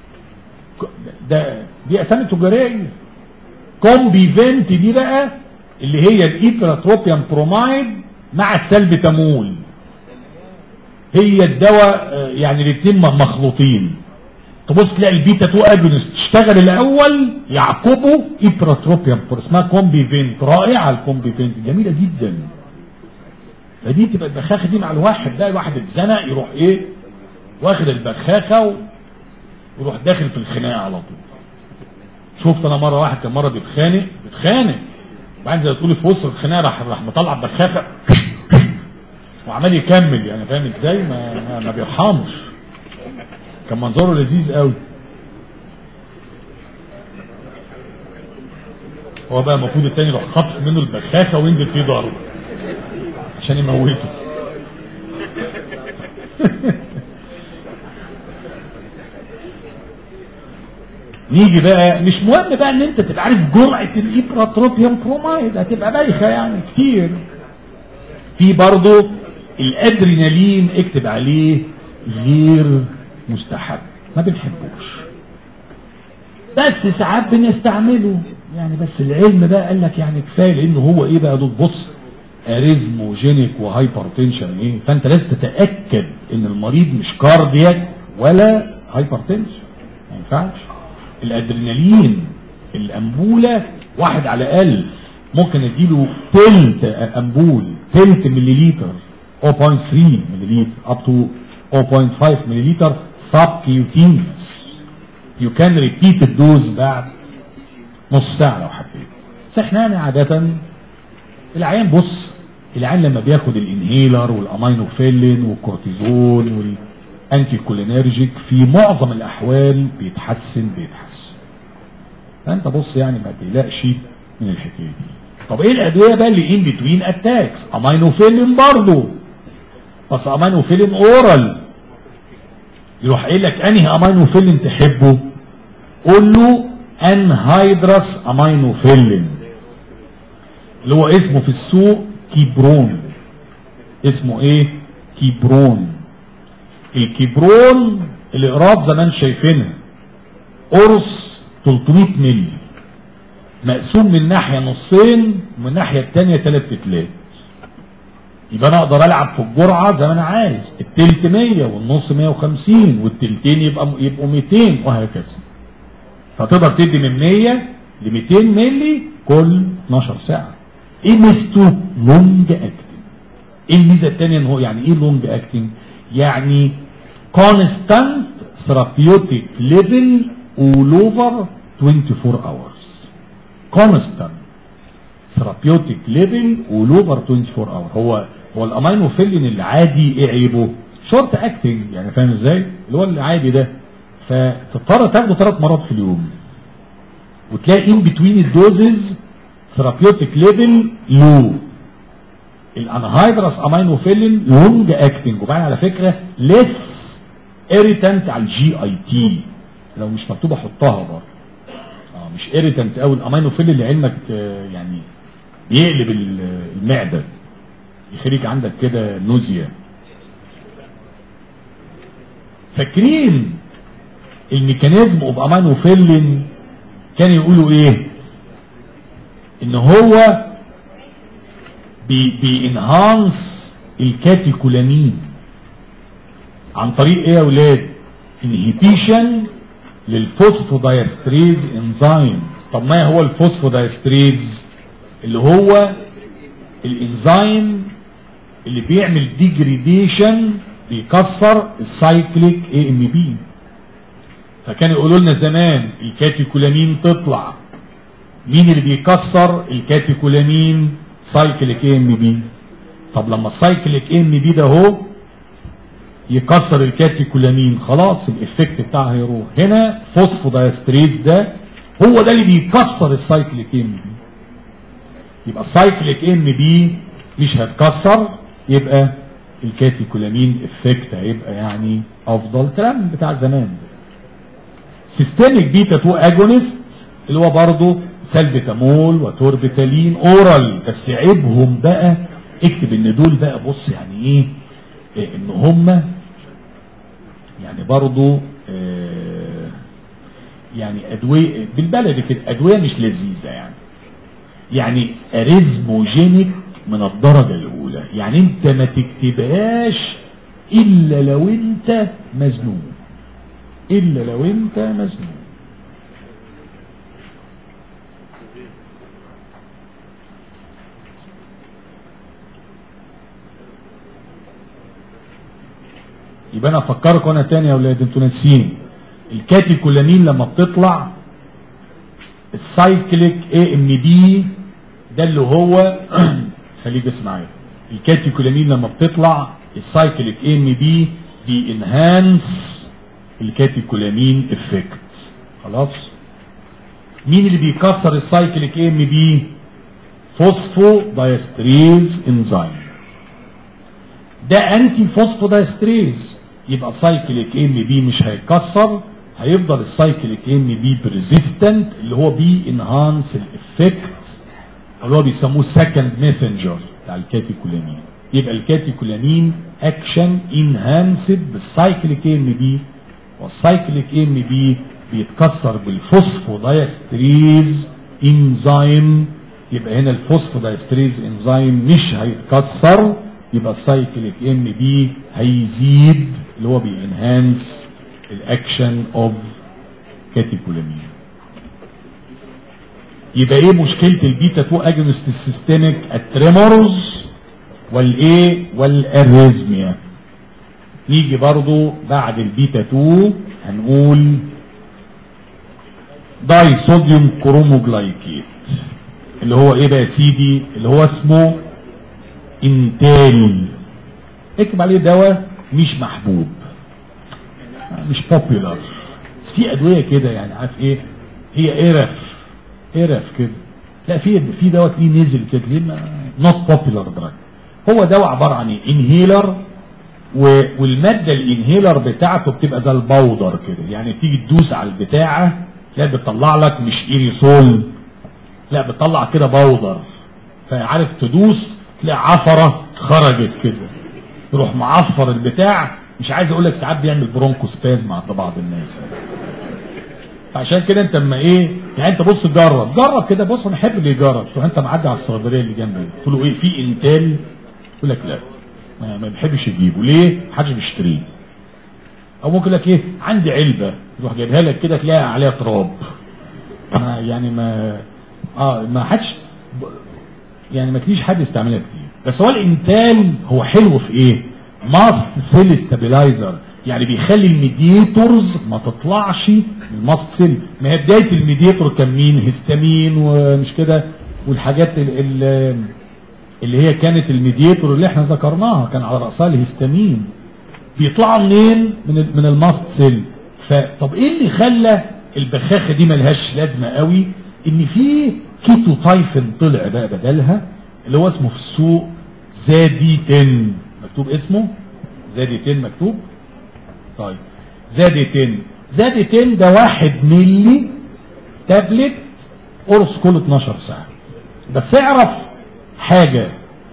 ده دي اسامي تجارية كومبي فينت دي بقى اللي هي الايبراتروبيان برومايد مع السلبتامول هي الدواء يعني الاثنين مخلوطين تبص تلاقي البيتا 2 اجونست تشتغل الاول يعقبه ايبراتروبيان اسمها كومبي فينت رائعه الكومبي فينت جميله جدا فدي تبقى البخاخه دي مع الواحد ده الواحد اتزنق يروح ايه واخد البخاخه ويروح داخل في الخناقه على طول شفت انا مره واحد كان مره بيتخانق بيتخانق وبعدين زي تقولي في وسط الخناقه راح راح مطلع بخاخه وعمال يكمل يعني فاهم ازاي ما, ما, ما بيرحمش كان منظره لذيذ قوي هو بقى المفروض التاني يروح خطف منه البخاخه وينزل فيه ضرب عشان يموته نيجي بقى مش مهم بقى ان انت تبقى عارف جرعه الايبراتروبيوم برومايد هتبقى بايخه يعني كتير في برضه الادرينالين اكتب عليه غير مستحب ما بنحبوش بس ساعات بنستعمله يعني بس العلم بقى قال لك يعني كفايه لانه هو ايه بقى دول بص اريزموجينيك وهايبرتنشن ايه فانت لازم تتاكد ان المريض مش كاردياك ولا هايبرتنشن ما ينفعش الادرينالين الانبوله واحد على ألف ممكن اديله تلت انبول تلت مليليتر 0.3 مليليتر up to 0.5 مليليتر subcutaneous you can repeat الدوز بعد نص ساعة لو حبيت بس احنا يعني عادة العيان بص العيان لما بياخد الانهيلر والامينوفيلين والكورتيزون والانتي كولينرجيك في معظم الاحوال بيتحسن بيتحسن فانت بص يعني ما تقلقش من الحكايه دي طب ايه الادويه بقى اللي ان بتوين اتاكس امينوفيلين برضه بس امينوفيلين اورال يروح قايل لك انهي امينوفيلين تحبه قول له انهيدرس امينوفيلين اللي هو اسمه في السوق كيبرون اسمه ايه كيبرون الكيبرون الاقراض زمان شايفينها قرص 300 مللي مقسوم من ناحية نصين ومن الناحية التانية تلات تلات يبقى انا اقدر العب في الجرعة زي ما انا عايز التلت 100 والنص 150 والتلتين يبقى يبقوا 200 وهكذا فتقدر تدي من 100 ل 200 مللي كل 12 ساعة ايه ميزته لونج اكتنج ايه الميزة التانية ان هو يعني ايه لونج اكتنج يعني كونستانت ثيرابيوتيك ليفل all over 24 hours constant ثيرابيوتيك ليفل ولوفر 24 اور هو هو الامينوفيلين العادي ايه عيبه شورت اكتنج يعني فاهم ازاي اللي هو العادي ده فتضطر تاخده ثلاث مرات في اليوم وتلاقي ان بتوين الدوزز ثيرابيوتيك ليفل لو الانهايدرس امينوفيلين لونج اكتنج وبعدين على فكره ليس اريتنت على الجي اي تي لو مش مكتوبه حطها برضه اه مش اريتنت قوي الامينوفيلين لعلمك آه، يعني بيقلب ال- المعده يخليك عندك كده نوزيا فاكرين الميكانيزم اوف امينوفيلين كان يقولوا ايه ان هو بي بينهانس الكاتيكولامين عن طريق ايه يا اولاد انهيبيشن للفوسفودايستريز انزيم طب ما هو الفوسفودايستريز اللي هو الانزيم اللي بيعمل ديجريديشن بيكسر السايكليك اي ام بي فكان يقولوا لنا زمان الكاتيكولامين تطلع مين اللي بيكسر الكاتيكولامين سايكليك اي ام بي طب لما السايكليك اي ام بي ده هو يكسر الكاتيكولامين خلاص الافكت بتاعها هيروح هنا فوسفودايستريز ده هو ده اللي بيكسر السايكليك ام بي يبقى السايكليك ام بي مش هتكسر يبقى الكاتيكولامين افكت هيبقى يعني افضل كلام بتاع زمان سيستميك بيتا 2 اجونست اللي هو برضه سلبيتامول وتوربيتالين اورال بس عيبهم بقى اكتب ان دول بقى بص يعني ايه, إيه ان هم يعني برضه آه يعني ادويه بالبلدي كده ادويه مش لذيذه يعني يعني اريزموجينيك من الدرجه الاولى يعني انت ما تكتبهاش الا لو انت مزنوق الا لو انت مزنوق يبقى انا افكركم انا تاني يا اولاد انتوا ناسيين الكاتيكولامين لما بتطلع السايكليك اي ام بي ده اللي هو خليك بس معايا الكاتيكولامين لما بتطلع السايكليك اي ام بي بينهانس الكاتيكولامين افكت خلاص مين اللي بيكسر السايكليك اي ام بي فوسفو دايستريز انزيم ده انتي فوسفو دايستريز يبقى سايكليك ام بي مش هيتكسر هيفضل السايكليك ام بي بريزيستنت اللي هو بي انهانس الافكت اللي هو بيسموه سكند ميسنجر بتاع الكاتيكولامين يبقى الكاتيكولامين اكشن انهانسد بالسايكليك ام بي والسايكليك ام بي بيتكسر بالفوسفودايستريز انزيم يبقى هنا الفوسفودايستريز انزيم مش هيتكسر يبقى السايكليك ام بي هيزيد اللي هو بينهانس الاكشن اوف كاتيكولامين يبقى ايه مشكلة البيتا 2 اجنست السيستميك التريمورز والايه والاريزميا نيجي برضو بعد البيتا 2 هنقول داي صوديوم كروموجلايكيت اللي هو ايه بقى يا سيدي اللي هو اسمه انتال اكتب عليه دواء مش محبوب مش بوبيلر في ادويه كده يعني عارف ايه هي قرف قرف كده لا في في دواء تلاقيه نزل كده ليه نوت بوبيلر دراج هو دواء عباره عن ايه انهيلر والماده الانهيلر بتاعته بتبقى زي البودر كده يعني تيجي تدوس على البتاعه لا بتطلع لك مش ايريسول لا بتطلع كده بودر فعارف تدوس تلاقي عفره خرجت كده تروح معفر البتاع مش عايز اقول لك ساعات بيعمل برونكوسباز مع بعض الناس فعشان كده انت اما ايه يعني انت بص جرب جرب كده بص انا احب اللي يجرب تروح انت معدي على الصيدليه اللي جنبي تقول له ايه في انتال يقول لك لا ما, ما بيحبش يجيبه ليه محدش بيشتريه او ممكن لك ايه عندي علبه يروح جايبها لك كده تلاقي عليها تراب ما يعني ما اه ما حدش يعني ما تجيش حد يستعملها كتير بس هو الانتال هو حلو في ايه ماست سيل ستابلايزر يعني بيخلي الميديتورز ما تطلعش من الماست سيل ما هي بدايه الميديتور كان مين هيستامين ومش كده والحاجات ال- ال- اللي هي كانت الميدياتور اللي احنا ذكرناها كان على رأسها الهستامين بيطلعوا منين من ال- من الماست سيل فطب ايه اللي خلى البخاخه دي ملهاش لازمه قوي ان في كيتو تايفن طلع بقى بدلها اللي هو اسمه في السوق زادي 10 مكتوب اسمه زادي 10 مكتوب طيب زادي 10 زادي 10 ده واحد ملي تابلت قرص كل 12 ساعة بس اعرف حاجة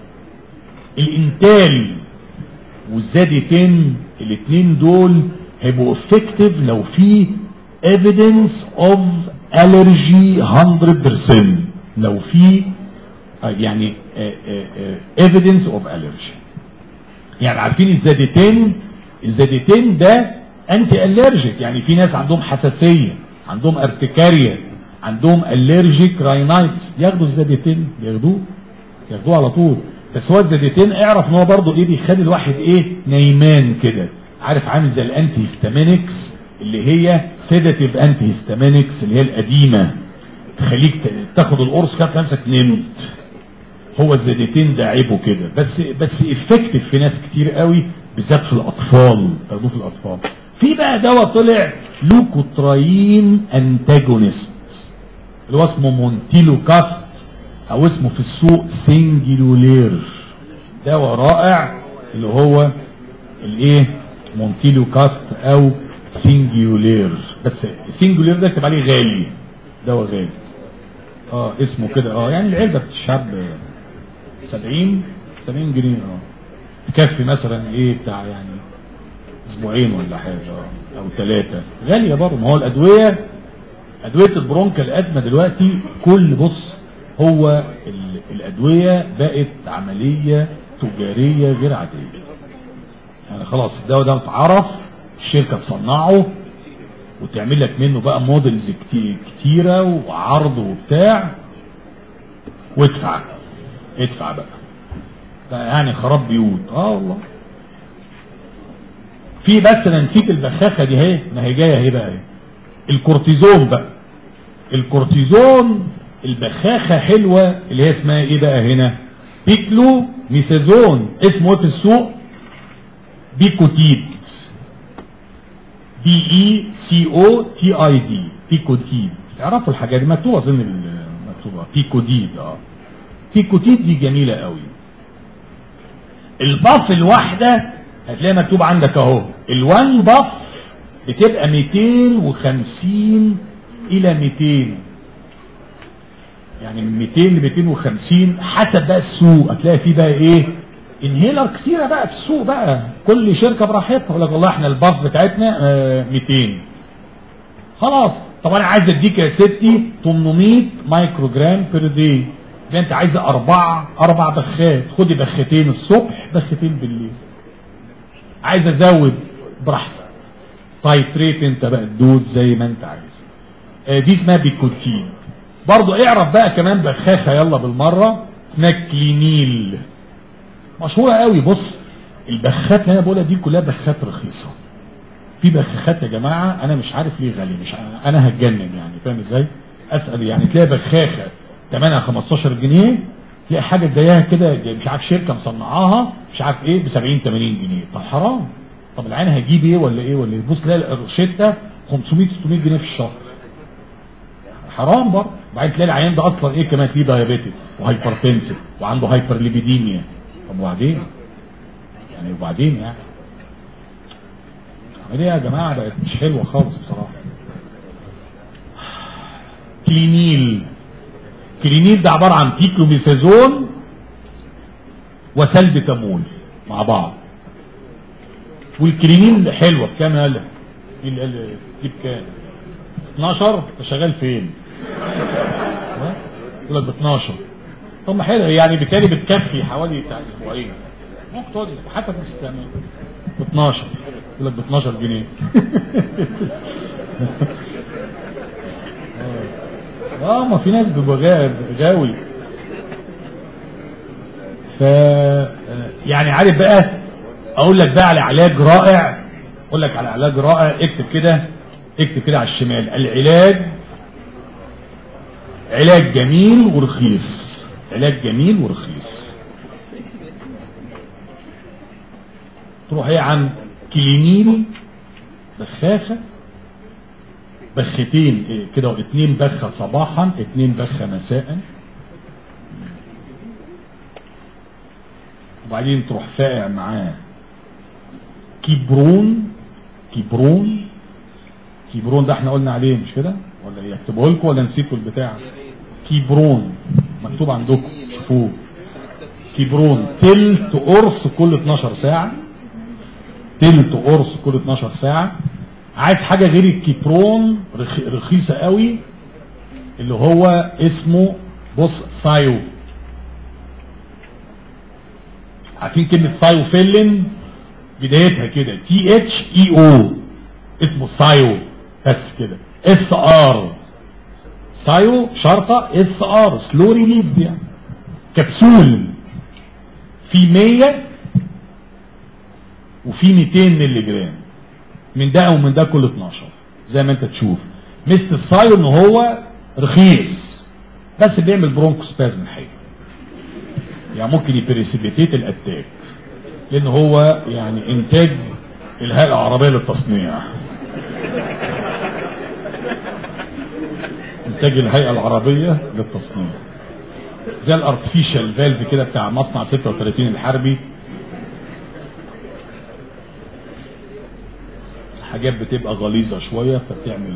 الانتال والزاديتين الاثنين دول هيبقوا افكتيف لو في evidence of allergy 100% لو في آه، يعني آه، آه، آه، evidence of allergy يعني عارفين الزاديتين الزاديتين ده انتي الرجيك يعني في ناس عندهم حساسية عندهم ارتكارية عندهم الرجيك راينايتس ياخدوا الزاديتين ياخدوه ياخدوه على طول بس هو الزاديتين اعرف ان هو برضه ايه بيخلي الواحد ايه نايمان كده عارف عامل زي الانتي هيستامينكس اللي هي سيداتيف انتي هيستامينكس اللي هي القديمه تخليك ت- تاخد القرص كده تلاقي نفسك نمت هو الزيتين ده عيبه كده بس بس افكتيف في ناس كتير قوي بالذات في الاطفال تاخدوه في الاطفال في بقى دواء طلع لوكوتراين انتاجونست اللي هو اسمه مونتيلو كاست او اسمه في السوق سنجلولير دواء رائع اللي هو الايه مونتيلو كاست او سنجيولير بس سنجولير ده اكتب عليه غالي دواء غالي اه اسمه كده اه يعني العلبه بتشرب 70 70 جنيه اه تكفي مثلا ايه بتاع يعني اسبوعين ولا حاجه اه او ثلاثه غاليه برضه ما هو الادويه ادويه البرونكا الادمى دلوقتي كل بص هو ال- الادويه بقت عمليه تجاريه غير عاديه يعني خلاص الدواء ده اتعرف الشركه تصنعه وتعمل لك منه بقى موديلز كتي- كتيره وعرض وبتاع وادفع ادفع بقى ده يعني خراب بيوت اه والله في بس انا نسيت البخاخه دي اهي ما هي جايه اهي بقى اهي الكورتيزون بقى الكورتيزون البخاخه حلوه اللي هي اسمها ايه بقى هنا بيكلو ميسازون اسمه ايه في السوق بيكوتيد بي اي سي او تي اي دي بيكوتيد تعرفوا الحاجات دي مكتوبه اظن ال- مكتوبه بيكوديد اه بيكوتيد دي جميله قوي الباف الواحده هتلاقي مكتوب عندك اهو الوان باف بتبقى 250 الى 200 يعني من 200 ل 250 حسب بقى السوق هتلاقي فيه بقى ايه انهيلر كتيره بقى في السوق بقى كل شركه براحتها يقول لك والله احنا الباف بتاعتنا آه 200 خلاص طب انا عايز اديك يا ستي 800 مايكرو جرام بير داي يبقى انت عايزه اربع اربع بخات خدي بختين الصبح بختين بالليل عايز ازود براحتك تايتريت انت بقى الدود زي ما انت عايز آه دي اسمها بيكوتين برضو اعرف بقى كمان بخاخه يلا بالمره اسمها كلينيل مشهوره قوي بص البخات اللي انا بقولها دي كلها بخات رخيصه في بخاخات يا جماعه انا مش عارف ليه غالي مش ع- انا هتجنن يعني فاهم ازاي اسال يعني تلاقي بخاخه ثمنها 15 جنيه تلاقي حاجه زيها كده مش عارف شركه مصنعاها مش عارف ايه ب 70 80 جنيه طب حرام طب العين هجيب ايه ولا ايه ولا ايه بص تلاقي الروشته 500 600 جنيه في الشهر حرام برضه بعدين تلاقي العيان ده اصلا ايه كمان فيه دايابيتس وهايبرتنسيف وعنده هايبر ليبيديميا طب وبعدين يعني وبعدين يعني العمليه يا جماعه بقت مش حلوه خالص بصراحه كلينيل كلينيل ده عباره عن تيكلوميثازون وسلبتامول مع بعض والكلينيل حلوه بكام قال لك؟ دي اللي قال دي بكام 12 انت شغال فين ها؟ يقول لك ب 12 طب ما حلو يعني بالتالي بتكفي حوالي بتاع اسبوعين ممكن تقعد حتى تستعمل ب 12 يقول لك ب 12 جنيه اه ما في ناس بيبقى غا- غاوي ف يعني عارف بقى اقول لك بقى على علاج رائع اقول لك على علاج رائع اكتب كده اكتب كده على الشمال العلاج علاج جميل ورخيص علاج جميل ورخيص تروح ايه عن كلينيل بخاخة بختين إيه كده اتنين بخة صباحا اتنين بخة مساء وبعدين تروح فاقع معاه كيبرون كيبرون كيبرون ده احنا قلنا عليه مش كده ولا ايه اكتبه لكم ولا نسيتوا البتاع كيبرون مكتوب عندكم شوفوه كيبرون تلت قرص كل 12 ساعة تلت قرص كل 12 ساعة عايز حاجة غير الكيبرون رخ- رخيصة قوي اللي هو اسمه بص سايو عارفين كلمة سايو فيلن بدايتها كده تي اتش اي او اسمه سايو بس كده اس ار سايو شرطة اس ار سلو ريليز يعني كبسول في 100 وفي 200 مللي جرام من ده ومن ده كل 12 زي ما انت تشوف مثل السايو ان هو رخيص بس بيعمل برونكوسبازم حلو يعني ممكن يبريسيبيتيت الاتاك لان هو يعني انتاج الهيئه العربيه للتصنيع انتاج الهيئه العربيه للتصنيع زي الارتفيشال فالف كده بتاع مصنع 36 الحربي حاجات بتبقى غليظه شويه فبتعمل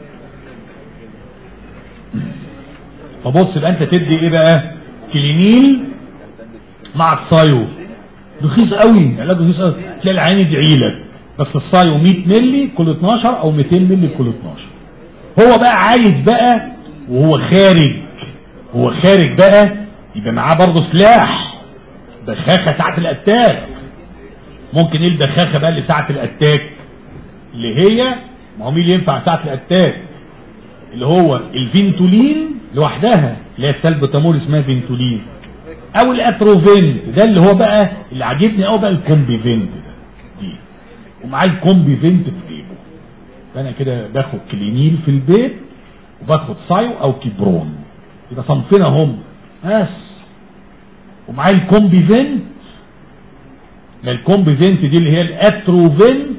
فبص يبقى انت تدي ايه بقى كلينيل مع الصايو رخيص قوي علاج رخيص قوي تلاقي العين يدعي لك بس الصايو 100 مللي كل 12 او 200 مللي كل 12 هو بقى عايز بقى وهو خارج هو خارج بقى يبقى معاه برضه سلاح بخاخه ساعه الاتاك ممكن ايه البخاخه بقى اللي ساعه الاتاك اللي هي ما هو مين اللي ينفع ساعه الاتاك اللي هو الفينتولين لوحدها اللي هي السلبوتامول اسمها فينتولين او الاتروفنت ده اللي هو بقى اللي عاجبني قوي بقى الكومبيفنت ده دي ومعاه الكومبيفنت في جيبه فانا كده باخد كلينيل في البيت وباخد سايو او كيبرون يبقى صنفنا هم بس ومعاه الكومبيفنت ما الكومبيفنت دي اللي هي الاتروفنت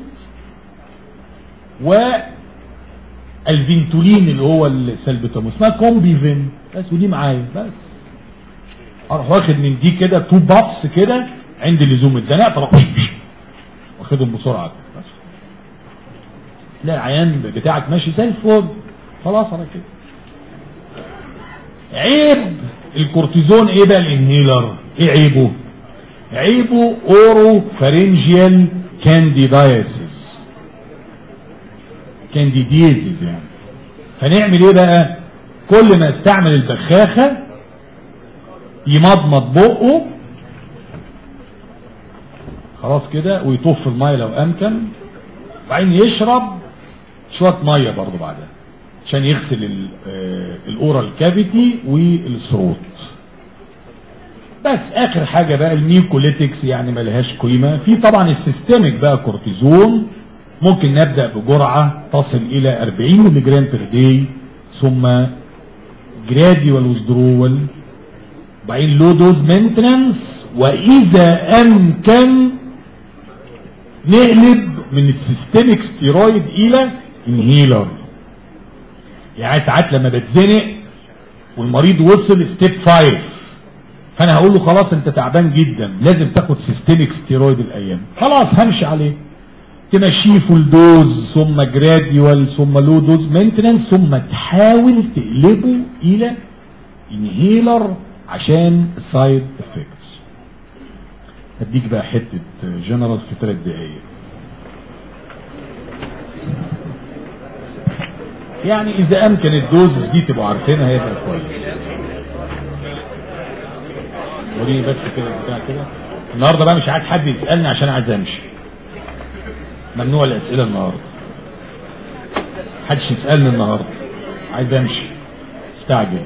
والفينتولين اللي هو السلبوتامول اسمها كومبيفنت بس ودي معايا بس اروح واخد من دي كده تو بابس كده عند لزوم الزناق تروح واخدهم بسرعه كده بس تلاقي العيان بتاعك ماشي زي الفل خلاص على كده عيب الكورتيزون ايه بقى الانهيلر ايه عيبه عيبه اورو فارنجيال كانديدايسيس كانديديزيز يعني فنعمل ايه بقى كل ما استعمل البخاخه يمضمض بقه خلاص كده ويطف الميه لو امكن وبعدين يشرب شويه ميه برضه بعدها عشان يغسل ال- آه، الاورال كافيتي والثروت بس اخر حاجه بقى الميوكوليتكس يعني ملهاش قيمه في طبعا السيستميك بقى كورتيزون ممكن نبدا بجرعه تصل الى 40 ملي جرام بير داي ثم جراديوال وذرول وبعدين لو دوز مينتننس واذا امكن نقلب من السيستميك ستيرويد الى انهيلر يعني ساعات لما بتزنق والمريض وصل ستيب 5 فانا هقول له خلاص انت تعبان جدا لازم تاخد سيستميك ستيرويد الايام خلاص همشي عليه تمشيه فول دوز ثم جراديوال ثم لو دوز مينتننس ثم تحاول تقلبه الى انهيلر عشان السايد افكتس هديك بقى حته جنرال في ثلاث دقايق يعني اذا امكن الدوز دي تبقوا عارفينها هيبقى كويس وريني بس كده بتاع كده النهارده بقى مش عايز حد يسالني عشان عايز امشي ممنوع الاسئله النهارده محدش يسالني النهارده عايز امشي استعجل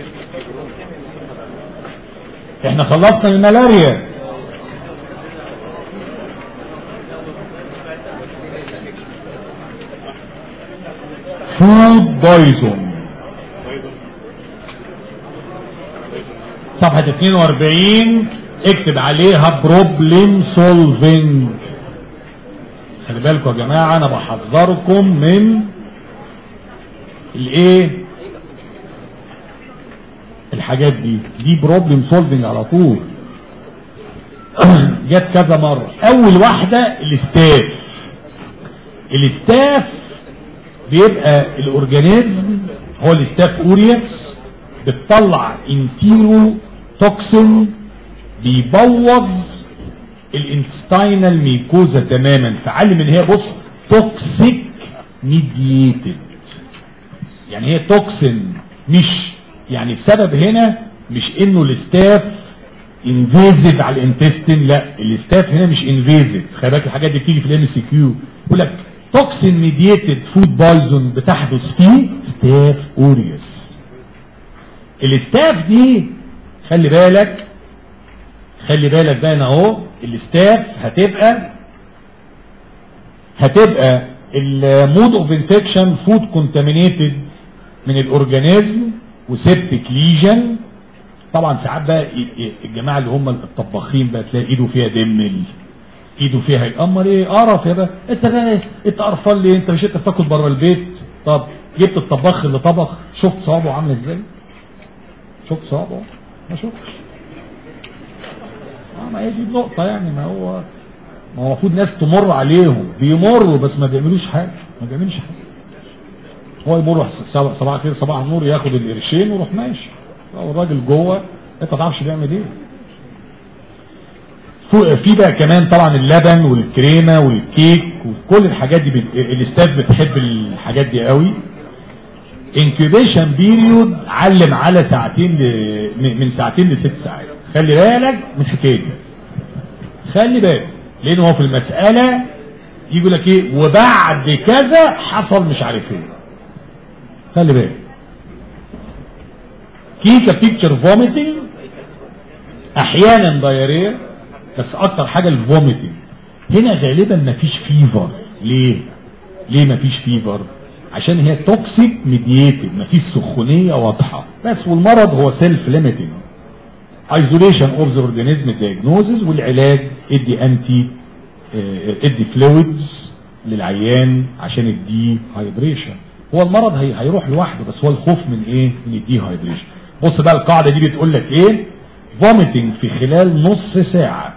احنا خلصنا الملاريا فود بويزون صفحة 42 اكتب عليها بروبلم سولفينج خلي بالكم يا جماعة انا بحذركم من الايه الحاجات دي دي بروبلم سولفينج على طول جت كذا مرة اول واحدة الاستاف الاستاف بيبقى الاورجانيزم هو الاستاف اوريكس بتطلع انتيرو توكسين بيبوظ الانستاينال ميكوزا تماما فعلم ان هي بص توكسيك ميدييتد يعني هي توكسين مش يعني السبب هنا مش انه الاستاف انفيزيف على الانتستين لا الاستاف هنا مش انفيزيف خلي بالك الحاجات دي بتيجي في الام سي كيو يقول لك توكسين ميدييتد فود بايزون بتحدث فيه ستاف اوريوس الاستاف دي خلي بالك خلي بالك بقى هنا اهو الاستاف هتبقى هتبقى المود اوف انفكشن فود كونتامينيتد من الاورجانيزم وسيبتك ليجن طبعا ساعات بقى الجماعه اللي هم الطباخين بقى تلاقي ايده فيها دم ايده فيها يامر ايه قرف يا بقى انت بقى انت قرفان ليه انت مش انت بتاكل بره البيت طب جبت الطباخ اللي طبخ شفت صوابعه عامل ازاي شفت صوابعه ما شفتش اه ما هي دي النقطة يعني ما هو ما هو المفروض ناس تمر عليهم بيمروا بس ما بيعملوش حاجة ما بيعملش حاجة هو يمر صباح خير صباح النور ياخد القرشين ويروح ماشي هو الراجل جوه انت ما تعرفش بيعمل ايه في بقى كمان طبعا اللبن والكريمة والكيك وكل الحاجات دي بت... الاستاذ بتحب الحاجات دي قوي انكيوبيشن بيريود علم على ساعتين ل... من ساعتين لست ساعات خلي بالك من الحكايه دي خلي بالك لان هو في المساله يقول لك ايه وبعد كذا حصل مش عارف ايه خلي بالك كيكا بيكتشر فوميتنج احيانا دايريه بس اكتر حاجه الفوميتنج هنا غالبا مفيش فيفر ليه ليه مفيش فيفر عشان هي توكسيك ميدييتد مفيش سخونيه واضحه بس والمرض هو سيلف ليميتنج ايزوليشن اوف ذا اورجانيزم دايجنوزز والعلاج ادي انتي ادي فلويدز للعيان عشان الدي هايدريشن هو المرض هي هيروح لوحده بس هو الخوف من ايه من الدي هايدريشن بص بقى القاعده دي بتقول لك ايه فوميتنج في خلال نص ساعه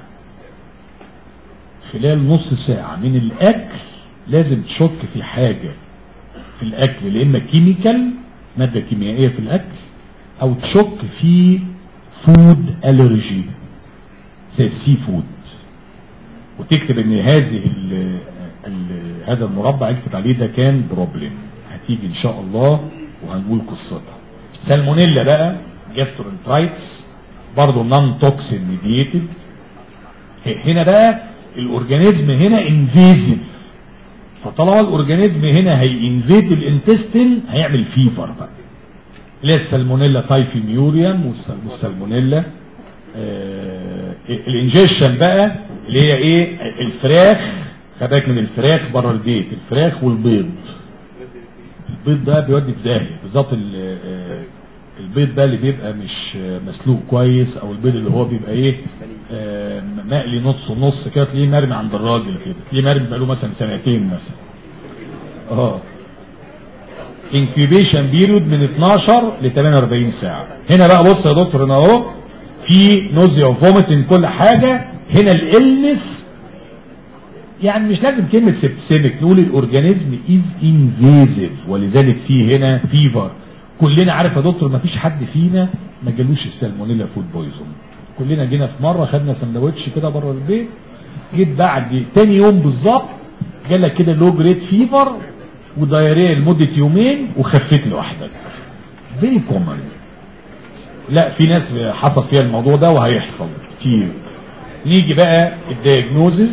خلال نص ساعه من الاكل لازم تشك في حاجه في الاكل يا اما كيميكال ماده كيميائيه في الاكل او تشك في فود الرجي زي السي فود وتكتب ان هذه ال ال هذا المربع اكتب عليه ده كان بروبلم هتيجي ان شاء الله وهنقول قصتها سالمونيلا بقى جاسترونترايتس برضه نون توكسين ميدييتد هنا بقى الاورجانيزم هنا انفيزيف فطالما الاورجانيزم هنا هينفيد الانتستين هيعمل فيفر بقى اللي هي السالمونيلا تايفيميوريوم والسالمونيلا آه الانجيشن بقى اللي هي ايه الفراخ خباك من الفراخ بره البيت الفراخ والبيض البيض ده بيودي في داهيه بالظبط البيض ده اللي بيبقى مش مسلوق كويس او البيض اللي هو بيبقى ايه آه مقلي نص ونص كده تلاقيه مرمي عند الراجل كده تلاقيه مرمي بقاله مثلا سنتين مثلا اه انكيوبيشن بيريود من 12 ل 48 ساعه هنا بقى بص يا دكتور هنا اهو في نوزيا وفوميتنج كل حاجه هنا الالنس يعني مش لازم كلمه سيبسيمك نقول الاورجانيزم از انفيزيف ولذلك في هنا فيفر كلنا عارف يا دكتور ما فيش حد فينا ما جالوش السالمونيلا فود بويزون كلنا جينا في مره خدنا سندوتش كده بره البيت جيت بعد تاني يوم بالظبط جالك كده لو جريد فيفر ودايريه لمده يومين وخفيت لوحدك فيري كومن لا في ناس حصل فيها الموضوع ده وهيحصل كتير نيجي بقى الدياجنوزز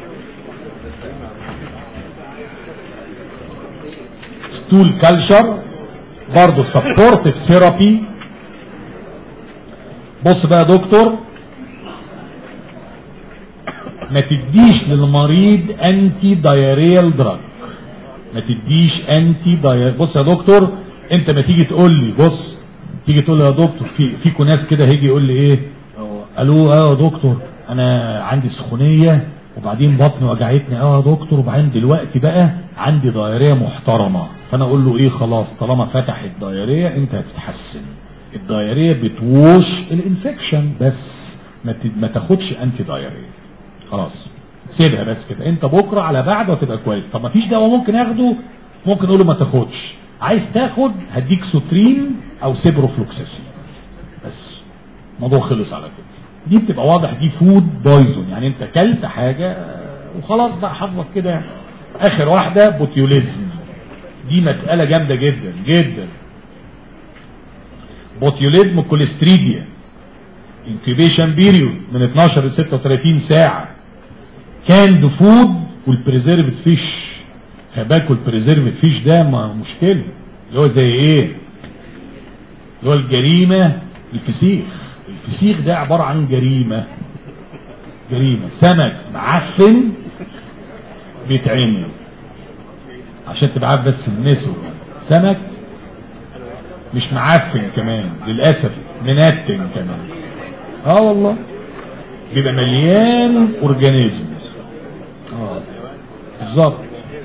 ستول كالشر برضه سبورتيف ثيرابي بص بقى يا دكتور ما تديش للمريض انتي دايريال دراج ما تديش انتي دايريال بص يا دكتور انت ما تيجي تقول لي بص تيجي تقول له يا دكتور في في ناس كده هيجي يقول لي ايه الو اه يا دكتور انا عندي سخونيه وبعدين بطني وجعتني اه يا دكتور وبعدين دلوقتي بقى عندي ضياريه محترمه فانا اقول له ايه خلاص طالما فتحت ضياريه انت هتتحسن الضياريه بتوش الانفكشن بس ما ت- ما تاخدش انتي ضياريه خلاص سيبها بس كده انت بكره على بعد وهتبقى كويس طب ما فيش دواء ممكن اخده ممكن اقول له ما تاخدش عايز تاخد هديك سوترين او سيبروفلوكساسين بس الموضوع خلص على كده دي بتبقى واضح دي فود بايزون يعني انت كلت حاجة وخلاص بقى حظك كده يعني. اخر واحدة بوتيوليزم دي مسألة جامدة جدا جدا بوتيوليزم كوليستريديا انكيبيشن بيريود من 12 ل 36 ساعة كاند فود والبريزيرفد فيش باكل البريزيرفد فيش ده ما مشكلة اللي هو زي ايه اللي هو الجريمة الفسيخ الفسيخ ده عبارة عن جريمة جريمة سمك معفن بيتعمل عشان تبقى عارف بس النسو سمك مش معفن كمان للأسف منتن كمان اه والله بيبقى مليان اورجانيزم اه بالظبط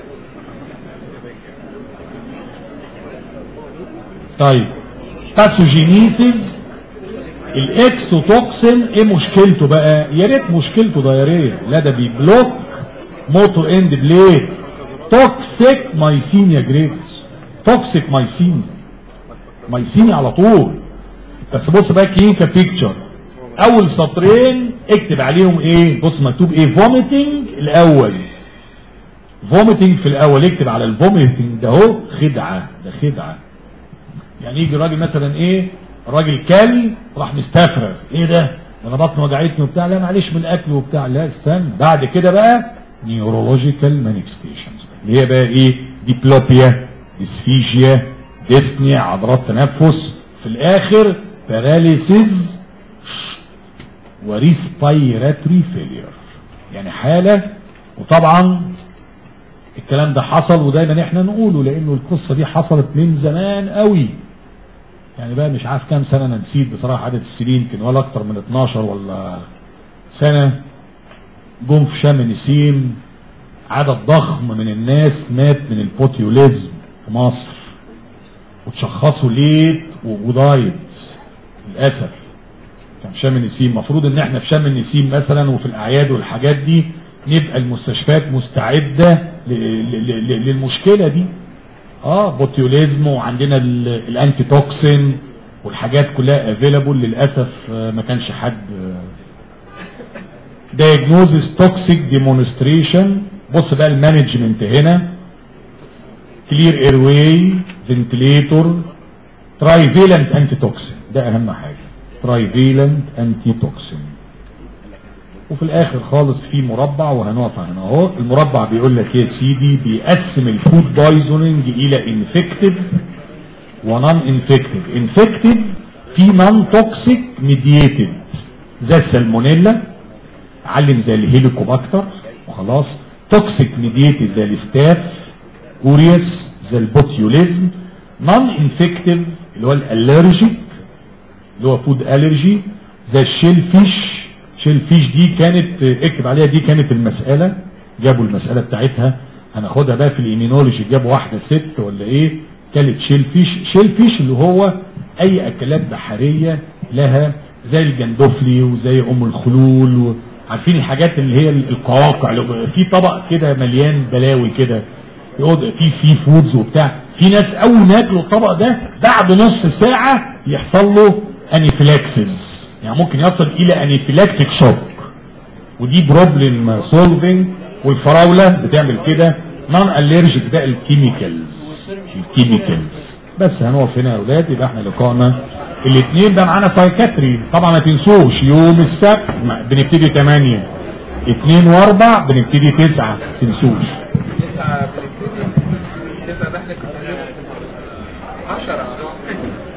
طيب باثوجينيسيس الاكسوتوكسين ايه مشكلته بقى يا ريت مشكلته ضياريه لا ده بيبلوك موتو اند بليد توكسيك مايسينيا جريفز توكسيك مايسينيا مايسينيا على طول بس بص بقى كلينيكا بيكتشر اول سطرين اكتب عليهم ايه بص مكتوب ايه فوميتنج الاول فوميتنج في الاول اكتب على الفوميتنج ده اهو خدعه ده خدعه يعني يجي راجل مثلا ايه راجل كل راح مستفرغ ايه ده ده انا بطني وجعتني وبتاع لا معلش من الاكل وبتاع لا استنى بعد كده بقى نيورولوجيكال مانيفستيشنز اللي هي بقى ايه ديبلوبيا ديسفيجيا ديسنيا عضلات تنفس في الاخر باراليسيز وريسبيراتوري فيلير يعني حالة وطبعا الكلام ده حصل ودايما احنا نقوله لانه القصة دي حصلت من زمان قوي يعني بقى مش عارف كام سنة انا نسيت بصراحة عدد السنين يمكن ولا اكتر من 12 ولا سنة جم في شام نسيم عدد ضخم من الناس مات من البوتيوليزم في مصر وتشخصوا ليت وضايد للأسف كان شام النسيم المفروض ان احنا في شام النسيم مثلا وفي الاعياد والحاجات دي نبقى المستشفيات مستعدة ل- ل- ل- للمشكلة دي اه بوتيوليزم وعندنا ال- الانتي توكسين والحاجات كلها افيلابل للاسف آه، ما كانش حد دايجنوزس توكسيك ديمونستريشن بص بقى المانجمنت هنا كلير اير واي فنتليتور ترايفيلنت انتي توكسين ده اهم حاجه ترايفيلنت انتي توكسين وفي الاخر خالص في مربع وهنقف هنا اهو المربع بيقول لك ايه يا سيدي بيقسم الفود بايزوننج الى انفكتيف ونون انفكتيف انفكتيف في نون توكسيك ميدييتد زي السالمونيلا علم زي الهيليكوباكتر وخلاص توكسيك ميدييتد زي الستاف كوريوس زي البوتيوليزم نون انفكتيف اللي هو الالرجيك اللي هو فود الرجي زي الشيل فيش شيل فيش دي كانت اكتب عليها دي كانت المسألة جابوا المسألة بتاعتها هناخدها بقى في الايمينولوجي جابوا واحدة ست ولا ايه كانت شيل فيش شيل فيش اللي هو اي اكلات بحرية لها زي الجندفلي وزي ام الخلول و... عارفين الحاجات اللي هي القواقع اللي في طبق كده مليان بلاوي كده يقعد في سي فودز وبتاع في ناس اول ما ياكلوا الطبق ده بعد نص ساعة يحصل له انيفلاكسز يعني ممكن يصل الى انيفلاكتيك شوك ودي بروبلم سولفنج والفراولة بتعمل كده نون الرجيك ده الكيميكالز الكيميكالز بس هنقف هنا يا اولاد يبقى احنا لقائنا الاثنين ده معانا سايكاتري طبعا ما تنسوش يوم السبت ما- بنبتدي 8 اثنين واربع بنبتدي 9 ما تنسوش تسعة بنبتدي تسعة ده احنا كنا عشرة